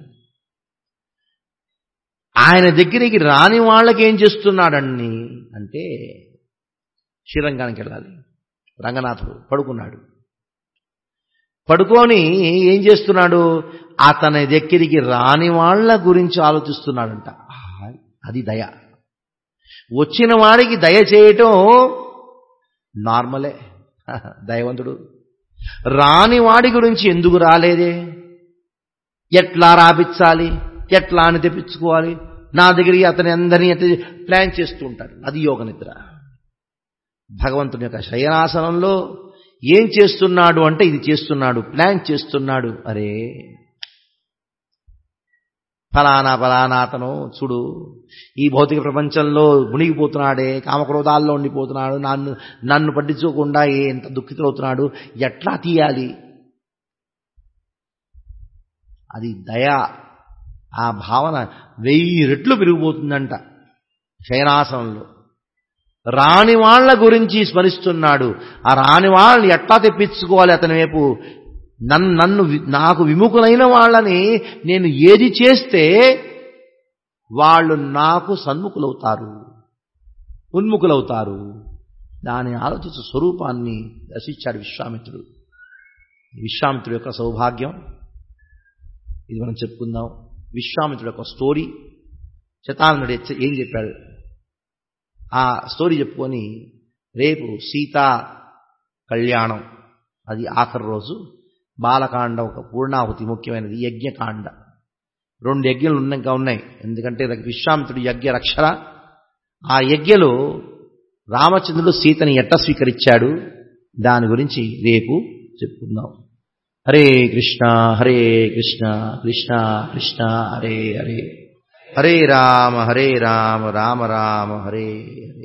ఆయన దగ్గరికి రాని వాళ్ళకి ఏం చేస్తున్నాడండి అంటే శ్రీరంగానికి వెళ్ళాలి రంగనాథుడు పడుకున్నాడు పడుకొని ఏం చేస్తున్నాడు అతని దగ్గరికి రాని వాళ్ళ గురించి ఆలోచిస్తున్నాడంట అది దయ వచ్చిన వాడికి దయ చేయటం నార్మలే దయవంతుడు రాని వాడి గురించి ఎందుకు రాలేదే ఎట్లా రాపించాలి ఎట్లా అని తెప్పించుకోవాలి నా దగ్గరికి అతని అందరినీ అతని ప్లాన్ చేస్తూ ఉంటాడు అది యోగ నిద్ర భగవంతుని యొక్క శయనాసనంలో ఏం చేస్తున్నాడు అంటే ఇది చేస్తున్నాడు ప్లాన్ చేస్తున్నాడు అరే ఫలానా ఫలానా అతను చూడు ఈ భౌతిక ప్రపంచంలో మునిగిపోతున్నాడే కామక్రోధాల్లో ఉండిపోతున్నాడు నన్ను నన్ను పట్టించుకోకుండా ఎంత దుఃఖితులవుతున్నాడు ఎట్లా తీయాలి అది దయ ఆ భావన వెయ్యి రెట్లు పెరిగిపోతుందంట శయనాసనంలో రాని వాళ్ళ గురించి స్మరిస్తున్నాడు ఆ రాని వాళ్ళని ఎట్లా తెప్పించుకోవాలి అతని వైపు నన్ను నన్ను నాకు విముఖులైన వాళ్ళని నేను ఏది చేస్తే వాళ్ళు నాకు సన్ముఖులవుతారు ఉన్ముఖులవుతారు దాని ఆలోచించే స్వరూపాన్ని దర్శించాడు విశ్వామిత్రుడు విశ్వామిత్రుడు యొక్క సౌభాగ్యం ఇది మనం చెప్పుకుందాం విశ్వామిత్రుడు యొక్క స్టోరీ శతానందుడు ఏం చెప్పాడు ఆ స్టోరీ చెప్పుకొని రేపు సీతా కళ్యాణం అది ఆఖరి రోజు బాలకాండ ఒక పూర్ణాహుతి ముఖ్యమైనది యజ్ఞకాండ రెండు యజ్ఞలు ఉన్నాక ఉన్నాయి ఎందుకంటే విశ్వామిత్రుడు యజ్ఞ రక్షణ ఆ యజ్ఞలో రామచంద్రుడు సీతని ఎట్ట స్వీకరించాడు దాని గురించి రేపు చెప్పుకుందాం హరే కృష్ణ హరే కృష్ణ కృష్ణ కృష్ణ హరే హరే హరే రామ హరే రామ రామ రామ హరే హరే